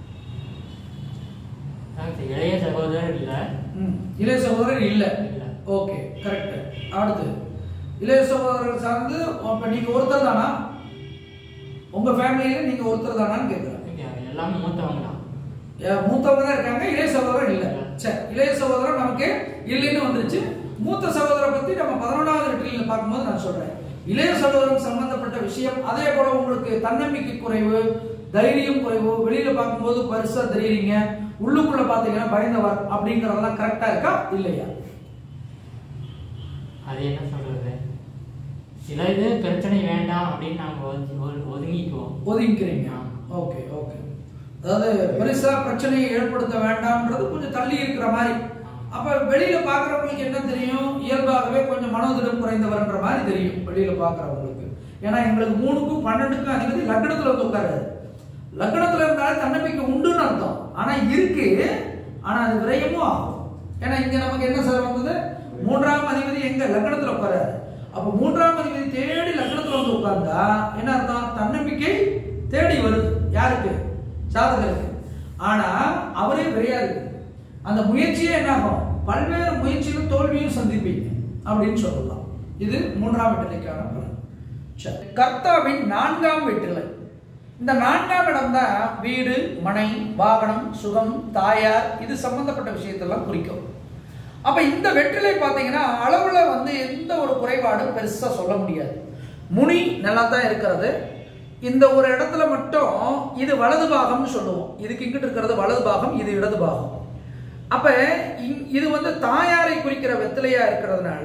அடுத்து இளைய சகோதரர் இல்லை ம். இளைய சகோதரர் இல்ல இல்ல. ஓகே கரெக்ட் அடுத்து இளைய சகோதரர் சார்ந்து அப்ப நீங்க ஒருத்தர் தானா உங்க ஃபேமிலியில நீங்க ஒருத்தர் தானான்னு கேக்குறேன் எல்லாமே மூத்தவங்க தான் ஏன் மூத்தவங்க தான் இருக்காங்க இளைய சகோதரர் இல்ல சரி இளைய சகோதரர் நமக்கு இல்லைன்னு வந்துருச்சு மூத்த சகோதரரை பத்தி நம்ம பதினொன்றாவது வெற்றியில பார்க்கும்போது நான் சொல்றேன் இளைய சகோதரன் சம்பந்தப்பட்ட விஷயம் அதே போல உங்களுக்கு தன்னம்பிக்கை குறைவு தைரியம் குறைவு வெளியில பார்க்கும்போது பரிசா தெரியுறீங்க உள்ளுக்குள்ள பாத்தீங்கன்னா பயந்தவர் அப்படிங்கறதெல்லாம் கரெக்டா இருக்கா இல்லையா அது என்ன சொல்றது சில இது பிரச்சனை வேண்டாம் அப்படின்னு நாங்கள் ஒதுங்கி ஒது- ஒதுங்கிக்குவோம் ஒதுங்கிக்கிறீங்க ஓகே ஓகே அதாவது பெருசா பிரச்சனையை ஏற்படுத்த வேண்டாம்ன்றது கொஞ்சம் தள்ளி இருக்கிற மாதிரி அப்ப வெளியில பாக்குறவங்களுக்கு என்ன தெரியும் இயல்பாகவே கொஞ்சம் மனோதிடம் குறைந்தவர்ன்ற மாதிரி தெரியும் வெளியில பாக்குறவங்களுக்கு ஏன்னா எங்களுக்கு மூணுக்கும் பன்னெண்டுக்கும் அதிபதி லக்னத்துல வந்து உட்காராது லக்னத்துல இருந்தாலே தன்னம்பிக்கை உண்டுன்னு அர்த்தம் ஆனா இருக்கு ஆனா அது விரயமும் ஆகும் ஏன்னா இங்க நமக்கு என்ன சார் வந்தது மூன்றாம் அதிபதி எங்க லக்னத்துல உட்காராரு அப்ப மூன்றாம் அதிபதி தேடி லக்னத்துல வந்து உட்கார்ந்தா என்ன அர்த்தம் தன்னம்பிக்கை தேடி வருது யாருக்கு ஜாதகருக்கு ஆனா அவரே விரையாது அந்த முயற்சியே என்ன ஆகும் பல்வேறு முயற்சியில தோல்வியும் சந்திப்பீங்க அப்படின்னு சொல்லலாம் இது மூன்றாம் வெற்றிலைக்கான பலன் சரி. கர்த்தாவின் நான்காம் வெற்றிலை இந்த நான்காம் இடம் தான் வீடு மனை வாகனம் சுகம் தாயார் இது சம்பந்தப்பட்ட விஷயத்தெல்லாம் குறிக்கும் அப்ப இந்த வெற்றிலை பார்த்தீங்கன்னா அளவுல வந்து எந்த ஒரு குறைபாடும் பெருசா சொல்ல முடியாது முனி நல்லா தான் இருக்கிறது இந்த ஒரு இடத்துல மட்டும் இது வலது பாகம்னு சொல்லுவோம் இதுக்கு இங்கிட்டு இருக்கிறது வலது பாகம் இது இடது பாகம் அப்ப இங்- இது வந்து தாயாரை குறிக்கிற வெத்திலையா இருக்கிறதுனால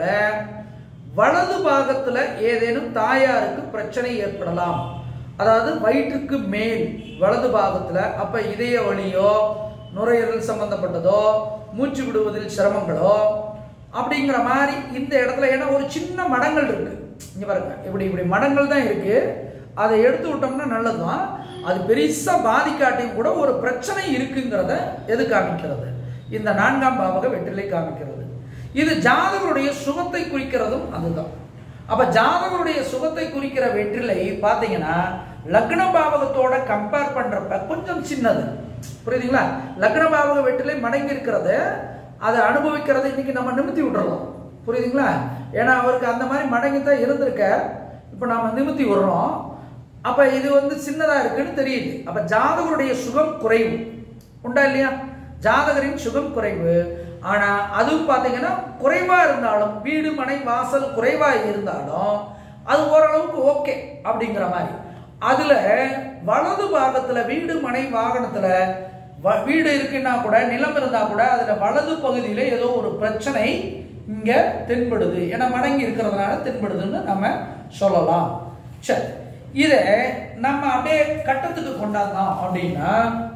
வலது பாகத்துல ஏதேனும் தாயாருக்கு பிரச்சனை ஏற்படலாம் அதாவது வயிற்றுக்கு மேல் வலது பாகத்துல அப்ப இதய வலியோ நுரையீரல் சம்பந்தப்பட்டதோ மூச்சு விடுவதில் சிரமங்களோ அப்படிங்கிற மாதிரி இந்த இடத்துல ஏன்னா ஒரு சின்ன மடங்கள் இருக்கு இங்க பாருங்க இப்படி இப்படி மடங்கள் தான் இருக்கு அதை எடுத்து விட்டோம்னா நல்லதுதான் அது பெருசா பாதிக்காட்டியும் கூட ஒரு பிரச்சனை இருக்குங்கிறத எது காமிக்கிறது இந்த நான்காம் பாவக வெற்றிலை காமிக்கிறது இது ஜாதகருடைய சுகத்தை குறிக்கிறதும் அதுதான் அப்ப ஜாதகருடைய சுகத்தை குறிக்கிற வெற்றிலை பாத்தீங்கன்னா லக்ன பாவகத்தோட கம்பேர் பண்றப்ப கொஞ்சம் சின்னது புரியுதுங்களா லக்ன பாவக வெற்றிலை மடங்கி இருக்கிறது அதை அனுபவிக்கிறதை இன்னைக்கு நம்ம நிமித்தி விட்டுறோம் புரியுதுங்களா ஏன்னா அவருக்கு அந்த மாதிரி மடங்கி தான் இருந்திருக்க இப்போ நாம நிமித்தி விடுறோம் அப்ப இது வந்து சின்னதா இருக்குன்னு தெரியுது அப்ப ஜாதகருடைய சுகம் குறைவு உண்டா இல்லையா ஜாதகரின் சுகம் குறைவு ஆனா அதுவும் பாத்தீங்கன்னா குறைவா இருந்தாலும் வீடு மனை வாசல் குறைவா இருந்தாலும் அது ஓரளவுக்கு ஓகே அப்படிங்கிற மாதிரி அதுல வலது பாகத்துல வீடு மனை வாகனத்துல வ- வீடு இருக்குன்னா கூட நிலம் இருந்தா கூட அதுல வலது பகுதியில ஏதோ ஒரு பிரச்சனை இங்க தென்படுது ஏன்னா மடங்கி இருக்கிறதுனால தென்படுதுன்னு நம்ம சொல்லலாம் சரி இதை நம்ம அப்படியே கட்டத்துக்கு கொண்டாந்தோம் அப்படின்னா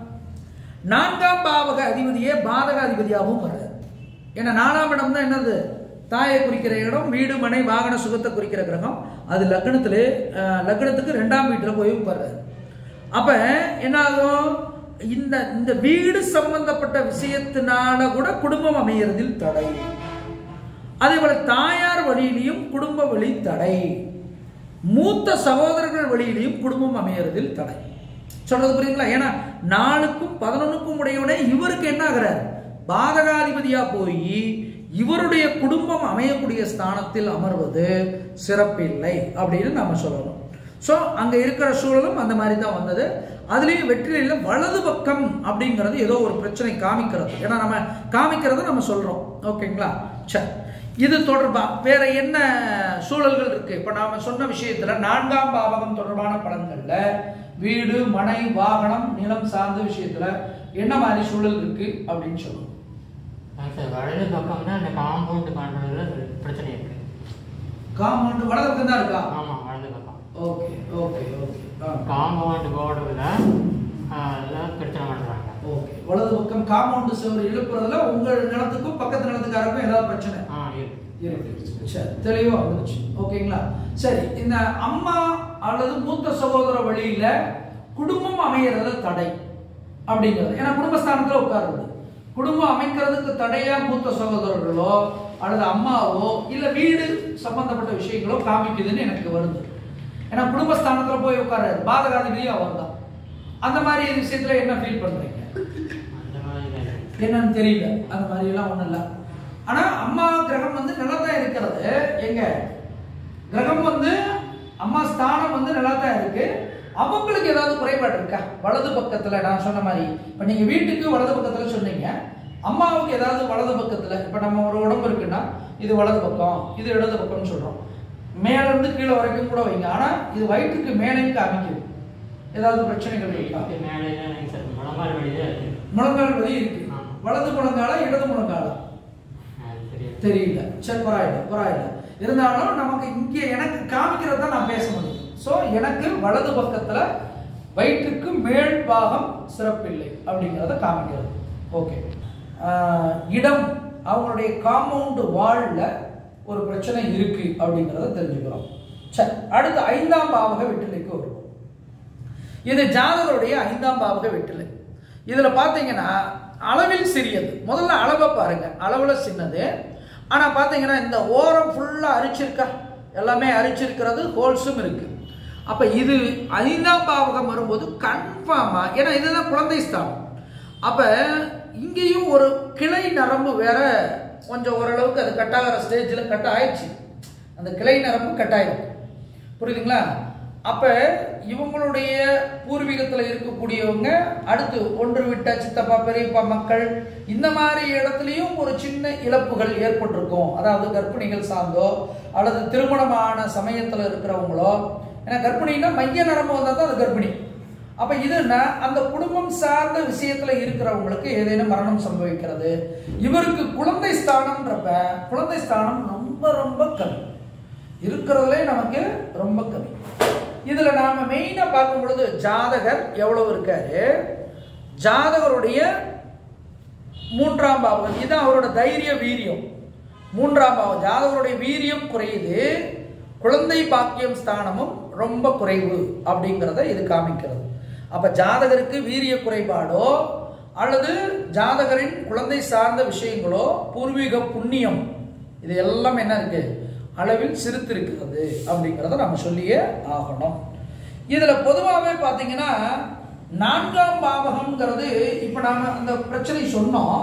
நான்காம் பாவக அதிபதியே பாதக அதிபதியாகவும் வருது ஏன்னா நாலாம் இடம் தான் என்னது தாயை குறிக்கிற இடம் வீடு மனை வாகன சுகத்தை குறிக்கிற கிரகம் அது லக்னத்திலே அஹ், லக்னத்துக்கு ரெண்டாம் வீட்டில் போய் உட்கார்றாரு அப்ப என்ன ஆகும் இந்த இந்த வீடு சம்பந்தப்பட்ட விஷயத்தினால கூட குடும்பம் அமையறதில் தடை அதே போல தாயார் வழியிலையும் குடும்ப வழி தடை மூத்த சகோதரர்கள் வழியிலையும் குடும்பம் அமையறதில் தடை சொல்றது புரியுங்களா ஏன்னா நாலுக்கும் பதினொன்னுக்கும் உடையவனே இவருக்கு என்ன ஆகிறார் பாதகாதிபதியா போய் இவருடைய குடும்பம் அமையக்கூடிய ஸ்தானத்தில் அமர்வது சிறப்பில்லை அப்படின்னு நாம சொல்லணும் ஸோ அங்க இருக்கிற சூழலும் அந்த மாதிரி தான் வந்தது அதுலேயும் வெற்றிலையில வலது பக்கம் அப்படிங்கிறது ஏதோ ஒரு பிரச்சனை காமிக்கிறது ஏன்னா நம்ம காமிக்கிறத நம்ம சொல்றோம் ஓகேங்களா சரி இது தொடர்பா வேற என்ன சூழல்கள் இருக்கு இப்ப நாம சொன்ன விஷயத்துல நான்காம் பாவகம் தொடர்பான பலன்கள்ல வீடு மனை வாகனம் நிலம் சார்ந்த விஷயத்துல என்ன மாதிரி சூழல் இருக்கு அப்படின்னு சொல்லுவோம் சார் வலது பக்கம் தான் அந்த காம்பவுண்ட் பண்ணுறதுல பிரச்சனை இருக்கு காம்பவுண்ட் வலது பக்கம் தான் இருக்கா ஆமாம் வலது பக்கம் ஓகே ஓகே ஓகே காம்பவுண்ட் போடுறதுல அதில் பிரச்சனை பண்ணுறாங்க ஓகே வலது பக்கம் காம்பவுண்ட் சுவர் எழுப்புறதுல உங்க நிலத்துக்கும் பக்கத்து நிலத்துக்காருக்கும் ஏதாவது பிரச்சனை ஆ இருக்கு இருக்கு சரி தெளிவா வந்துருச்சு ஓகேங்களா சரி இந்த அம்மா அல்லது மூத்த சகோதர வழியில குடும்பம் அமையறது தடை அப்படிங்கிறது ஏன்னா குடும்பஸ்தானத்துல உட்காருது குடும்பம் அமைக்கிறதுக்கு தடையா மூத்த சகோதரர்களோ அல்லது அம்மாவோ இல்ல வீடு சம்பந்தப்பட்ட விஷயங்களோ காமிக்குதுன்னு எனக்கு வருது ஏன்னா குடும்பஸ்தானத்துல போய் உட்காராரு பாதகாதிபதியும் அவர் தான் அந்த மாதிரி விஷயத்துல என்ன ஃபீல் பண்றீங்க அந்த மாதிரி தான் இருக்கு என்னன்னு தெரியல அந்த மாதிரி எல்லாம் ஒண்ணும் இல்ல ஆனா அம்மா கிரகம் வந்து நல்லா தான் இருக்கிறது எங்க கிரகம் வந்து அம்மா ஸ்தானம் வந்து நல்லா தான் இருக்கு அவங்களுக்கு ஏதாவது குறைபாடு இருக்கா வலது பக்கத்துல நான் சொன்ன மாதிரி இப்ப நீங்க வீட்டுக்கு வலது பக்கத்துல சொன்னீங்க அம்மாவுக்கு ஏதாவது வலது பக்கத்துல இப்ப நம்ம ஒரு உடம்பு இருக்குன்னா இது வலது பக்கம் இது இடது பக்கம்னு சொல்றோம் மேல இருந்து கீழே வரைக்கும் கூட வைங்க ஆனா இது வயிற்றுக்கு மேலேயும் காமிக்குது ஏதாவது பிரச்சனைகள் இருக்கா இதுக்கு மேலே தான் எனக்கு சார் முழங்கால் வழி தான் இருக்கு முழங்கால் வலி இருக்கு ஆமா. வலது முழங்காலா இடது முழங்காலா அது தெரியாது தெரியல சரி பரவாயில்ல பரவாயில்ல இருந்தாலும் நமக்கு இங்கே எனக்கு காமிக்கிறத தான் நான் பேச முடியும் ஸோ எனக்கு வலது பக்கத்துல வயிற்றுக்கு மேல் பாகம் சிறப்பில்லை அப்படிங்கிறத காமிக்கிறது ஓகே இடம் அவங்களுடைய காம்பவுண்டு வால்ல ஒரு பிரச்சனை இருக்கு அப்படிங்கிறத தெரிஞ்சுக்கிறோம் சரி அடுத்து ஐந்தாம் பாவக வெற்றிலைக்கு வருவோம் இது ஜாதகருடைய ஐந்தாம் பாவக வெற்றிலை இதுல பாத்தீங்கன்னா அளவில் சிறியது முதல்ல அளவை பாருங்க அளவுல சின்னது ஆனா பாத்தீங்கன்னா இந்த ஓரம் ஃபுல்லா அரிச்சிருக்கா எல்லாமே அரிச்சிருக்கிறது ஹோல்ஸும் இருக்கு அப்ப இது ஐந்தாம் பாவகம் வரும்போது கன்ஃபார்மா ஏன்னா இதுதான் குழந்தை ஸ்தானம் அப்ப இங்கேயும் ஒரு கிளை நரம்பு வேற கொஞ்சம் ஓரளவுக்கு அது கட்டாகிற ஸ்டேஜில் கட் ஆயிடுச்சு அந்த கிளை நரம்பு கட் ஆயிருக்கு புரியுதுங்களா அப்ப இவங்களுடைய பூர்வீகத்துல இருக்கக்கூடியவங்க அடுத்து ஒன்று விட்ட சித்தப்பா பெரியப்பா மக்கள் இந்த மாதிரி இடத்துலயும் ஒரு சின்ன இழப்புகள் ஏற்பட்டிருக்கும் அதாவது கர்ப்பிணிகள் சார்ந்தோ அல்லது திருமணமான சமயத்துல இருக்கிறவங்களோ ஏன்னா கர்ப்பிணின்னா மைய நரம்பு வந்தால் தான் அது கர்ப்பிணி அப்ப இதுன்னா அந்த குடும்பம் சார்ந்த விஷயத்துல இருக்கிறவங்களுக்கு ஏதேனும் மரணம் சம்பவிக்கிறது இவருக்கு குழந்தை ஸ்தானம்ன்றப்ப குழந்தை ஸ்தானம் ரொம்ப ரொம்ப கம்மி இருக்கிறதுலே நமக்கு ரொம்ப கம்மி இதுல நாம மெயினா பார்க்கும் பொழுது ஜாதகர் எவ்வளவு இருக்காரு ஜாதகருடைய மூன்றாம் பாவம் இதுதான் அவரோட தைரிய வீரியம் மூன்றாம் பாவம் ஜாதகருடைய வீரியம் குறையுது குழந்தை பாக்கியம் ஸ்தானமும் ரொம்ப குறைவு அப்படிங்கிறத இது காமிக்கிறது அப்ப ஜாதகருக்கு வீரிய குறைபாடோ அல்லது ஜாதகரின் குழந்தை சார்ந்த விஷயங்களோ பூர்வீக புண்ணியம் இது எல்லாம் என்ன இருக்கு அளவில் சிறுத்திருக்கிறது அப்படிங்கிறத நம்ம சொல்லியே ஆகணும் இதுல பொதுவாகவே பார்த்தீங்கன்னா நான்காம் பாவகம்ங்கிறது இப்ப நாம அந்த பிரச்சனை சொன்னோம்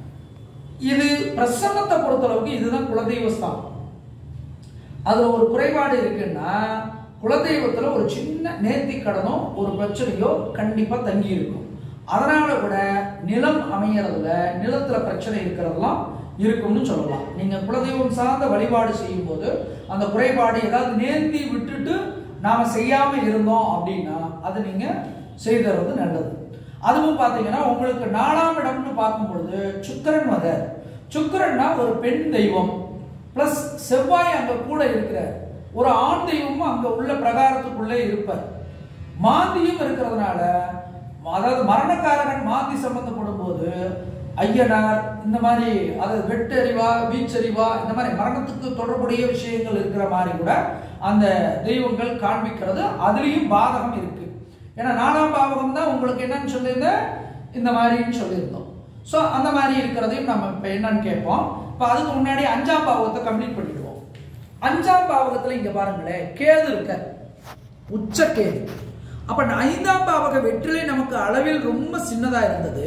இது பிரசன்னத்தை பொறுத்தளவுக்கு இதுதான் குலதெய்வ ஸ்தானம் அதுல ஒரு குறைபாடு இருக்குன்னா குலதெய்வத்துல ஒரு சின்ன நேர்த்தி கடனோ ஒரு பிரச்சனையோ கண்டிப்பா தங்கி இருக்கும் அதனால கூட நிலம் அமையறதுல நிலத்துல பிரச்சனை இருக்கிறதெல்லாம் இருக்கும்னு சொல்லலாம் நீங்க குலதெய்வம் சார்ந்த வழிபாடு செய்யும் போது அந்த குறைபாடு ஏதாவது நேர்த்தி விட்டுட்டு நாம செய்யாம இருந்தோம் அப்படின்னா அதை நீங்க செய்தறது நல்லது அதுவும் பார்த்தீங்கன்னா உங்களுக்கு நாலாம் இடம்னு பார்க்கும் பொழுது சுக்கிரன் வர சுக்கிரன்னா ஒரு பெண் தெய்வம் பிளஸ் செவ்வாய் அங்க கூட இருக்கிறார் ஒரு ஆண் தெய்வமும் அங்க உள்ள பிரகாரத்துக்குள்ளே இருப்பார் மாந்தியும் இருக்கிறதுனால அதாவது மரணக்காரகன் மாந்தி சம்பந்தப்படும் போது ஐயனார் இந்த மாதிரி அதாவது வெட்டறிவா வீச்சறிவா இந்த மாதிரி மரணத்துக்கு தொடர்புடைய விஷயங்கள் இருக்கிற மாதிரி கூட அந்த தெய்வங்கள் காண்பிக்கிறது அதுலேயும் பாதகம் இருக்கு ஏன்னா நாலாம் பாவகம் தான் உங்களுக்கு என்னன்னு சொல்லியிருந்தேன் இந்த மாதிரின்னு சொல்லியிருந்தோம் ஸோ அந்த மாதிரி இருக்கிறதையும் நம்ம இப்போ என்னன்னு கேட்போம் இப்போ அதுக்கு முன்னாடி அஞ்சாம் பாவகத்தை கம்ப்ளீட் பண்ணிடுவோம் அஞ்சாம் பாவகத்தில் இங்கே பாருங்களேன் கேது இருக்க உச்ச கேது அப்ப ஐந்தாம் பாவக வெற்றிலை நமக்கு அளவில் ரொம்ப சின்னதா இருந்தது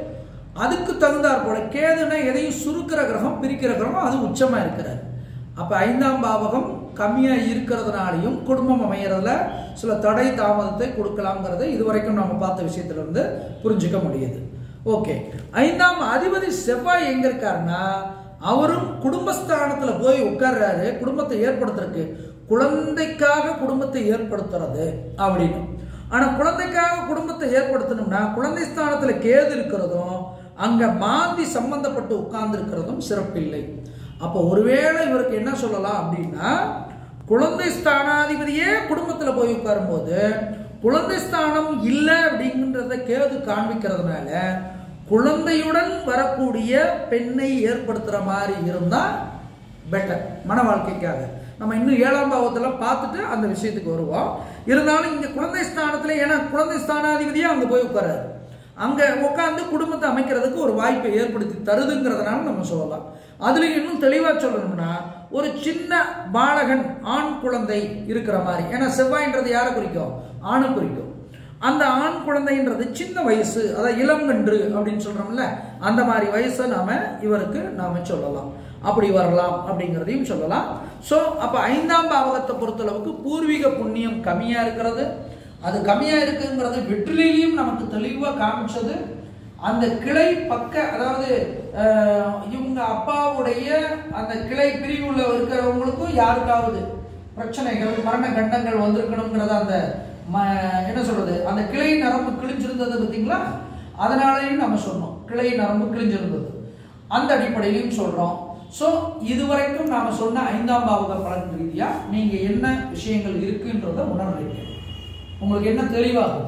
அதுக்கு தகுந்தாற் போல கேதுன்னா எதையும் சுருக்கிற கிரகம் பிரிக்கிற கிரகம் அது உச்சமா இருக்கிறார் அப்ப ஐந்தாம் பாவகம் கம்மியா இருக்கிறதுனாலையும் குடும்பம் அமையறதுல சில தடை தாமதத்தை கொடுக்கலாங்கிறத இதுவரைக்கும் நம்ம பார்த்த விஷயத்துல இருந்து புரிஞ்சுக்க முடியுது ஓகே ஐந்தாம் அதிபதி செவ்வாய் எங்க இருக்காருன்னா அவரும் குடும்பஸ்தானத்துல போய் உட்கார்றாரு குடும்பத்தை ஏற்படுத்துறதுக்கு குழந்தைக்காக குடும்பத்தை ஏற்படுத்துறது அப்படின்னு ஆனா குழந்தைக்காக குடும்பத்தை ஏற்படுத்தணும்னா குழந்தை ஸ்தானத்துல கேது இருக்கிறதும் அங்க மாந்தி சம்பந்தப்பட்டு உட்கார்ந்து இருக்கிறதும் சிறப்பில்லை அப்போ ஒருவேளை இவருக்கு என்ன சொல்லலாம் அப்படின்னா குழந்தை ஸ்தானாதிபதியே குடும்பத்துல போய் உட்காரும்போது குழந்தை ஸ்தானம் இல்லை அப்படின்றத கேது காண்பிக்கிறதுனால குழந்தையுடன் வரக்கூடிய பெண்ணை ஏற்படுத்துற மாதிரி இருந்தா பெட்டர் மன வாழ்க்கைக்காக நம்ம இன்னும் ஏழாம் பாவத்துல பார்த்துட்டு அந்த விஷயத்துக்கு வருவோம் இருந்தாலும் இங்க குழந்தை ஸ்தானத்துல ஏன்னா குழந்தை ஸ்தானாதிபதியே அங்க போய் உட்காராரு அங்க உட்காந்து குடும்பத்தை அமைக்கிறதுக்கு ஒரு வாய்ப்பை ஏற்படுத்தி தருதுங்கிறதுனால நம்ம சொல்லலாம் அதுல இன்னும் தெளிவா சொல்லணும்னா ஒரு சின்ன பாலகன் ஆண் குழந்தை இருக்கிற மாதிரி ஏன்னா செவ்வாய்ன்றது யாரை குறிக்கும் ஆணை குறிக்கும் அந்த ஆண் குழந்தைன்றது சின்ன வயசு அதாவது இளங்கன்று அப்படின்னு சொல்றோம்ல அந்த மாதிரி வயசை நாம இவருக்கு நாம சொல்லலாம் அப்படி வரலாம் அப்படிங்கிறதையும் சொல்லலாம் ஸோ அப்போ ஐந்தாம் பாவகத்தை பொறுத்தளவுக்கு பூர்வீக புண்ணியம் கம்மியா இருக்கிறது அது கம்மியா இருக்குங்கிறது வெற்றிலையும் நமக்கு தெளிவாக காமிச்சது அந்த கிளை பக்க அதாவது அஹ், இவங்க அப்பாவுடைய அந்த கிளை பிரிவுல இருக்கிறவங்களுக்கும் யாருக்காவது பிரச்சனைகள் மரண கண்டங்கள் வந்திருக்கணுங்கிறத அந்த ம- என்ன சொல்றது அந்த கிளை நரம்பு கிழிஞ்சிருந்தது பார்த்தீங்களா அதனாலையும் நம்ம சொன்னோம் கிளை நரம்பு கிழிஞ்சிருந்தது அந்த அடிப்படையிலையும் சொல்றோம் ஸோ இதுவரைக்கும் நாம சொன்ன ஐந்தாம் பாவக பலன் ரீதியா நீங்க என்ன விஷயங்கள் இருக்குன்றத உணர்றீங்க உங்களுக்கு என்ன தெளிவாகுது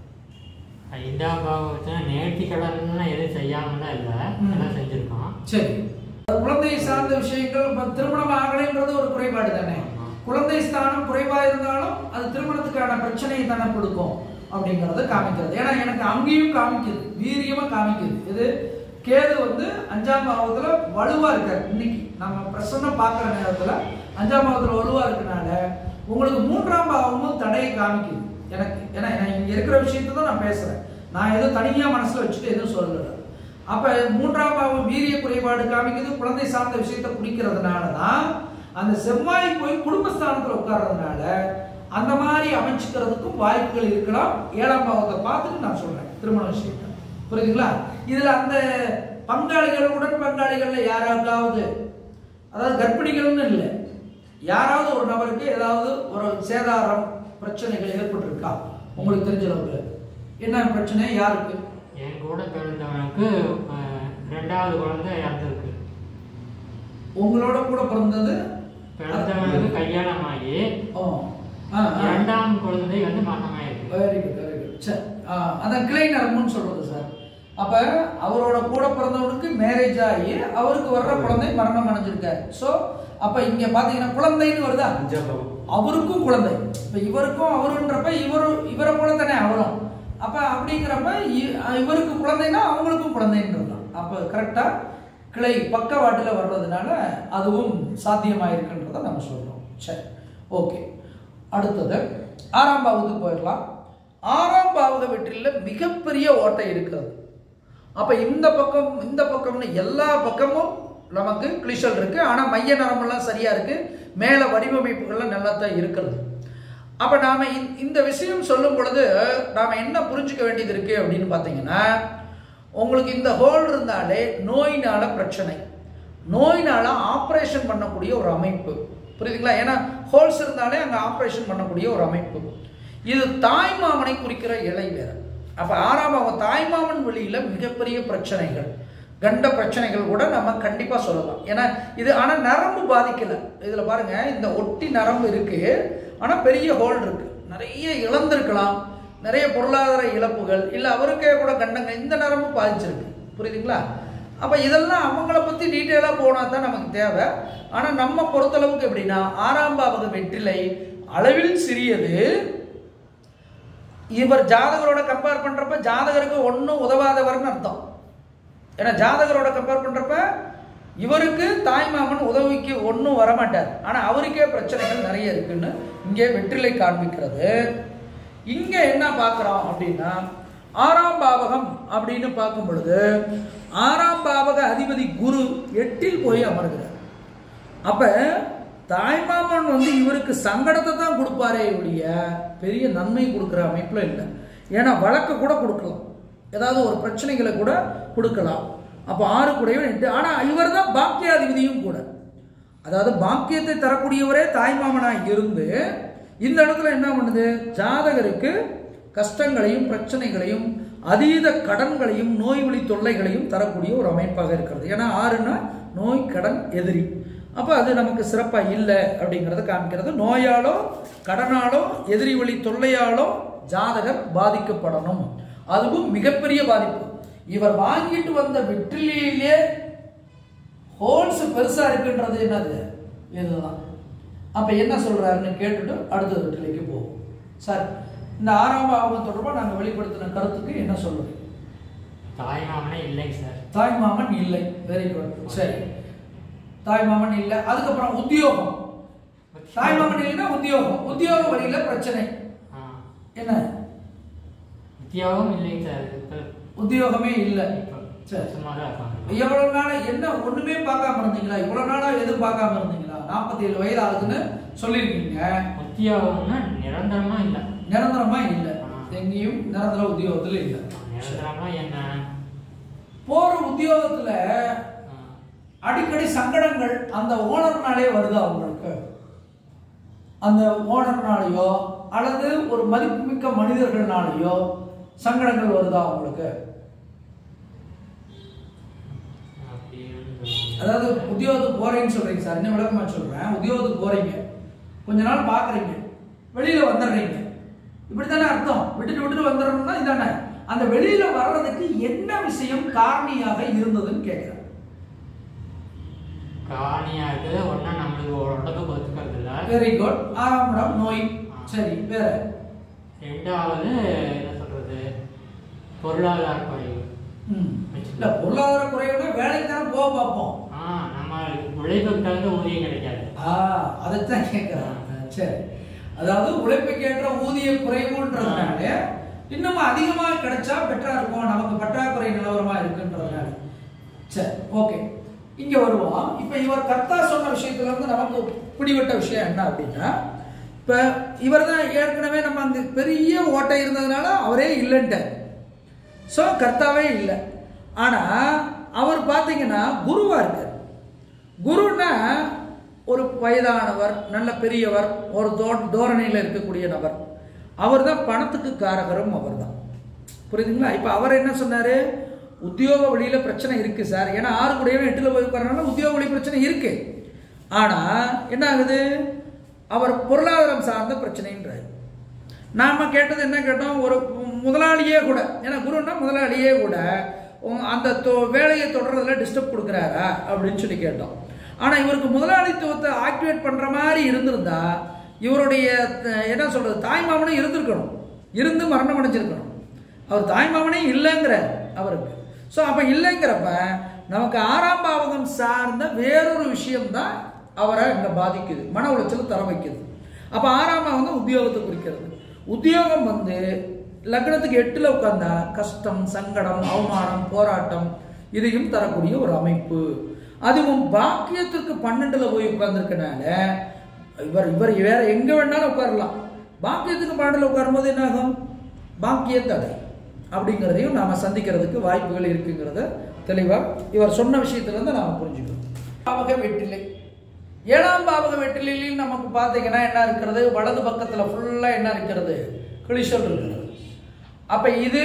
ஐந்தாம் பாவத்தில் நேர்த்தி கடன்னா எதுவும் செய்யாமலாம் இல்லை ம். எல்லாம் செஞ்சுருக்கோம் சரி குழந்தை சார்ந்த விஷயங்கள் இப்ப திருமணம் ஆகலைன்றது ஒரு குறைபாடு தானே ஆமா. குழந்தை ஸ்தானம் குறைவா இருந்தாலும் அது திருமணத்துக்கான பிரச்சனையை தானே கொடுக்கும் அப்படிங்கறத காமிக்கிறது ஏன்னா எனக்கு அங்கேயும் காமிக்குது வீரியமா காமிக்குது இது கேது வந்து அஞ்சாம் பாவத்துல வலுவா இருக்காரு இன்னைக்கு நம்ம பிரசன்னம் பார்க்குற நேரத்துல அஞ்சாம் பாவத்துல வலுவா இருக்கனால உங்களுக்கு மூன்றாம் பாவமும் தடையை காமிக்குது எனக்கு ஏன்னா நான் இங்க இருக்கிற விஷயத்தை தான் நான் பேசுறேன் நான் ஏதோ தனியா மனசுல வச்சுட்டு எதுவும் சொல்லல அப்ப மூன்றாம் பாவம் வீரிய குறைபாடு காமிக்குது குழந்தை சார்ந்த விஷயத்தை குடிக்கிறதுனால தான் அந்த செவ்வாய் போய் குடும்பஸ்தானத்துல உட்கார்றதுனால அந்த மாதிரி அமைச்சுக்கிறதுக்கும் வாய்ப்புகள் இருக்கலாம் ஏழாம் பாவத்தை பார்த்துட்டு நான் சொல்றேன் திருமண விஷயத்தை புரியுதுங்களா இதுல அந்த பங்காளிகள் உடன் பங்காளிகள்ல யாராவது அதாவது கர்ப்பிணிகள்னு இல்லை யாராவது ஒரு நபருக்கு ஏதாவது ஒரு சேதாரம் பிரச்சனைகள் ஏற்பட்டிருக்கா உங்களுக்கு தெரிஞ்ச அளவுக்கு என்ன பிரச்சனை யாருக்கு என் கூட பிறந்தவனுக்கு அஹ், ரெண்டாவது குழந்தை இறந்துருக்கு உங்களோட கூட பிறந்தது பிறந்தவனுக்கு கல்யாணம் ஆகி ஓ ஆ இரண்டாம் குழந்தை வந்து மரணமாயிருக்கு வெரி குட் வெரி குட் சரி ஆ, அதான் கிளை நரம்புன்னு சொல்றது சார் அப்ப அவரோட கூட பிறந்தவனுக்கு மேரேஜ் ஆகி அவருக்கு வர்ற குழந்தை மரணம் அடைஞ்சிருக்காரு ஸோ அப்ப இங்க பாத்தீங்கன்னா குழந்தைன்னு வருதா அவருக்கும் குழந்தை இப்ப இவருக்கும் அவருன்றப்ப இவரு இவரை போல தானே அவரும் அப்ப அப்படிங்கிறப்ப இ- இவருக்கு குழந்தைன்னா அவங்களுக்கும் குழந்தைன்றதுதான் அப்ப கரெக்டா கிளை பக்கவாட்டுல வர்றதுனால அதுவும் சாத்தியமாயிருக்குன்றதை நம்ம சொல்றோம் சரி ஓகே அடுத்தது ஆறாம் பாவத்துக்கு போயிடலாம் ஆறாம் பாவக வெற்றில மிகப்பெரிய ஓட்டை இருக்கிறது அப்ப இந்த பக்கம் இந்த பக்கம்னு எல்லா பக்கமும் நமக்கு கிளிஷல் இருக்கு ஆனா மைய நரம்பெல்லாம் சரியா இருக்கு மேல வடிவமைப்புகள்லாம் நல்லா தான் இருக்கிறது அப்ப நாம இந்த- இந்த விஷயம் சொல்லும் பொழுது நாம என்ன புரிஞ்சுக்க வேண்டியது இருக்கு அப்படின்னு பாத்தீங்கன்னா உங்களுக்கு இந்த ஹோல் இருந்தாலே நோயினால பிரச்சனை நோயினால ஆப்ரேஷன் பண்ணக்கூடிய ஒரு அமைப்பு புரியுதுங்களா ஏன்னா ஹோல்ஸ் இருந்தாலே அங்க ஆப்ரேஷன் பண்ணக்கூடிய ஒரு அமைப்பு இது தாய்மாமனை குறிக்கிற இலை வேற அப்ப ஆறாம் பாவம் தாய்மாமன் வழியில மிகப்பெரிய பிரச்சனைகள் கண்ட பிரச்சனைகள் கூட நம்ம கண்டிப்பா சொல்லலாம் ஏன்னா இது ஆனா நரம்பு பாதிக்கல இதுல பாருங்க இந்த ஒட்டி நரம்பு இருக்கு ஆனா பெரிய ஹோல் இருக்கு நிறைய இழந்திருக்கலாம் நிறைய பொருளாதார இழப்புகள் இல்ல அவருக்கே கூட கண்டங்கள் இந்த நரம்பு பாதிச்சிருக்கு புரியுதுங்களா அப்ப இதெல்லாம் அவங்கள பத்தி டீட்டெயிலா போனா தான் நமக்கு தேவை ஆனா நம்ம பொறுத்தளவுக்கு எப்படின்னா ஆறாம் பாவக வெற்றிலை அளவில் சிறியது இவர் ஜாதகரோட கம்பேர் பண்றப்ப ஜாதகருக்கு ஒன்றும் உதவாதவர்னு அர்த்தம் ஏன்னா ஜாதகரோட கம்பேர் பண்றப்ப இவருக்கு தாய்மாமன் உதவிக்கு ஒன்றும் வரமாட்டார் ஆனா அவருக்கே பிரச்சனைகள் நிறைய இருக்குன்னு இங்கே வெற்றிலை காண்பிக்கிறது இங்க என்ன பார்க்கிறோம் அப்படின்னா ஆறாம் பாவகம் அப்படின்னு பார்க்கும் பொழுது ஆறாம் பாவக அதிபதி குரு எட்டில் போய் அமர்கிறார் அப்ப தாய்மாமன் வந்து இவருக்கு சங்கடத்தை தான் கொடுப்பாரே ஒழிய பெரிய நன்மை கொடுக்குற அமைப்புல இல்லை ஏன்னா வழக்கு கூட கொடுக்கலாம் ஏதாவது ஒரு பிரச்சனைகளை கூட கொடுக்கலாம் அப்போ ஆறு கூடயும் எட்டு ஆனா இவர் தான் பாக்கியாதிபதியும் கூட அதாவது பாக்கியத்தை தரக்கூடியவரே தாய்மாமனாக இருந்து இந்த இடத்துல என்ன பண்ணுது ஜாதகருக்கு கஷ்டங்களையும் பிரச்சனைகளையும் அதீத கடன்களையும் நோய் வழி தொல்லைகளையும் தரக்கூடிய ஒரு அமைப்பாக இருக்கிறது ஏன்னா ஆறுனா நோய் கடன் எதிரி அப்போ அது நமக்கு சிறப்பாக இல்லை அப்படிங்கிறத காமிக்கிறது நோயாலோ கடனாலோ எதிரி வழி தொல்லையாலோ ஜாதகர் பாதிக்கப்படணும் அதுவும் மிகப்பெரிய பாதிப்பு இவர் வாங்கிட்டு வந்த வெற்றிலேயே ஹோல்ஸ் பெருசா இருக்குன்றது என்னது இதுதான் அப்ப என்ன சொல்றாருன்னு கேட்டுட்டு அடுத்த வெற்றிலைக்கு போவோம் சார் இந்த ஆறாம் பாவம் தொடர்பாக நாங்க வெளிப்படுத்தின கருத்துக்கு என்ன சொல்றீங்க தாய் மாமனே இல்லைங்க சார் தாய் மாமன் இல்லை வெரி குட் சரி தாய் மாமன் இல்லை அதுக்கப்புறம் உத்தியோகம் தாய் மாமன் இல்லைன்னா உத்தியோகம் உத்தியோக வழியில பிரச்சனை ஆ என்ன உத்தியோகம் இல்லைங்க சார் இப்போ உத்தியோகமே இல்லை சரி சும்மா தான் இருக்காங்க எவ்வளவு நாளா என்ன ஒண்ணுமே பார்க்காம இருந்தீங்களா இவ்வளவு நாளா எதுவும் பார்க்காம இருந்தீங்களா நாற்பத்தி ஏழு வயது ஆகுதுன்னு சொல்லியிருக்கீங்க உத்தியோகம்னா நிரந்தரமா இல்லை நிரந்தரமா இல்லை ஆ. எங்கேயும் நிரந்தர உத்தியோகத்துல இல்லை நிரந்தரமா என்ன போற உத்தியோகத்துல ஆ, அடிக்கடி சங்கடங்கள் அந்த ஓனர்னாலே வருதா உங்களுக்கு அந்த ஓனர்னாலேயோ அல்லது ஒரு மதிப்புமிக்க மனிதர்கள்னாலேயோ சங்கடங்கள் வருதா உங்களுக்கு அப்படின்னு அதாவது உத்தியோகத்துக்கு போறீங்கன்னு சொல்றீங்க சார் என்ன விளக்கமா சொல்றேன் உத்தியோகத்துக்கு போறீங்க கொஞ்ச நாள் பாக்குறீங்க வெளியில வந்துடுறீங்க இப்படித்தானே அர்த்தம் விட்டுட்டு விட்டுட்டு வந்துடணும்னா இதானே அந்த வெளியில வர்றதுக்கு என்ன விஷயம் காரணியாக இருந்ததுன்னு கேட்கிறேன் காரணியா இருக்குது ஒன்றா நம்மளுக்கு உடம்புக்கு ஒத்துக்கிறது இல்லை வெரி குட் ஆறாம் இடம் நோய் சரி வேற ரெண்டாவது என்ன சொல்றது பொருளாதார குறைவு ம். இல்ல பொருளாதார குறைவுனா வேலைக்கு தானே போக பார்ப்போம் ஆ நம்ம உழைப்புக்கு தகுந்த ஊதியம் கிடைக்காது ஆ அதைத்தான் கேட்கிறேன் சரி அதாவது உழைப்புக்கேற்ற ஊதிய குறைவுன்றதுனால இன்னும் அதிகமா கிடைச்சா பெட்டரா இருக்கும் நமக்கு பற்றாக்குறை நிலவரமா இருக்குன்றதுனால சரி ஓகே இங்க வருவோம் இப்ப இவர் கர்த்தா சொன்ன விஷயத்துல இருந்து நமக்கு பிடிபட்ட விஷயம் என்ன அப்படின்னா இப்ப இவர் தான் ஏற்கனவே நம்ம அந்த பெரிய ஓட்டை இருந்ததுனால அவரே இல்லைன்ட்டார் ஸோ கர்த்தாவே இல்லை ஆனா அவர் பார்த்தீங்கன்னா குருவா இருக்கார் குருன்னா ஒரு வயதானவர் நல்ல பெரியவர் ஒரு தோ தோரணையில் இருக்கக்கூடிய நபர் அவர் தான் பணத்துக்கு காரகரும் அவர் தான் புரியுதுங்களா இப்போ அவர் என்ன சொன்னார் உத்தியோக வழியில் பிரச்சனை இருக்குது சார் ஏன்னா ஆறு கூடவே எட்டில் போய் உட்காரனால உத்தியோக வழி பிரச்சனை இருக்கு ஆனால் என்ன ஆகுது அவர் பொருளாதாரம் சார்ந்த பிரச்சனைன்றார் நாம கேட்டது என்ன கேட்டோம் ஒரு முதலாளியே கூட ஏன்னா குருன்னா முதலாளியே கூட உம், அந்த தொ- வேலையை தொடர்றதுல டிஸ்டர்ப் கொடுக்குறாரா அப்படின்னு சொல்லி கேட்டோம் ஆனால் இவருக்கு முதலாளித்துவத்தை ஆக்டிவேட் பண்ணுற மாதிரி இருந்திருந்தா இவருடைய த- என்ன சொல்றது தாய்மாமனும் இருந்திருக்கணும் இருந்து மரணம் அடைஞ்சிருக்கணும் அவர் தாய்மாமனே இல்லைங்கிற அவருக்கு ஸோ அப்போ இல்லைங்கிறப்ப நமக்கு ஆறாம் பாவகம் சார்ந்த வேறொரு விஷயம்தான் அவரை இங்கே பாதிக்குது மன உளைச்சல் தர வைக்குது அப்போ ஆறாம் பாவம் தான் உத்தியோகத்தை குறிக்கிறது உத்தியோகம் வந்து லக்னத்துக்கு எட்டில் உட்கார்ந்தா கஷ்டம் சங்கடம் அவமானம் போராட்டம் இதையும் தரக்கூடிய ஒரு அமைப்பு அதுவும் பாக்கியத்திற்கு பன்னெண்டுல போய் உட்கார்ந்துருக்கனால இவர் இவர் வேற எங்க வேணாலும் உட்காரலாம் பாக்கியத்துக்கு பன்னெண்டுல உட்காரும்போது என்ன ஆகும் பாக்கிய தடை அப்படிங்கிறதையும் நாம சந்திக்கிறதுக்கு வாய்ப்புகள் இருக்குங்கிறத தெளிவா இவர் சொன்ன விஷயத்துல இருந்து நாம புரிஞ்சுக்கணும் பாவக வெற்றிலை ஏழாம் பாவக வெற்றிலையில் நமக்கு பார்த்தீங்கன்னா என்ன இருக்கிறது வலது பக்கத்துல ஃபுல்லா என்ன இருக்கிறது கிளிஷல் இருக்கிறது அப்ப இது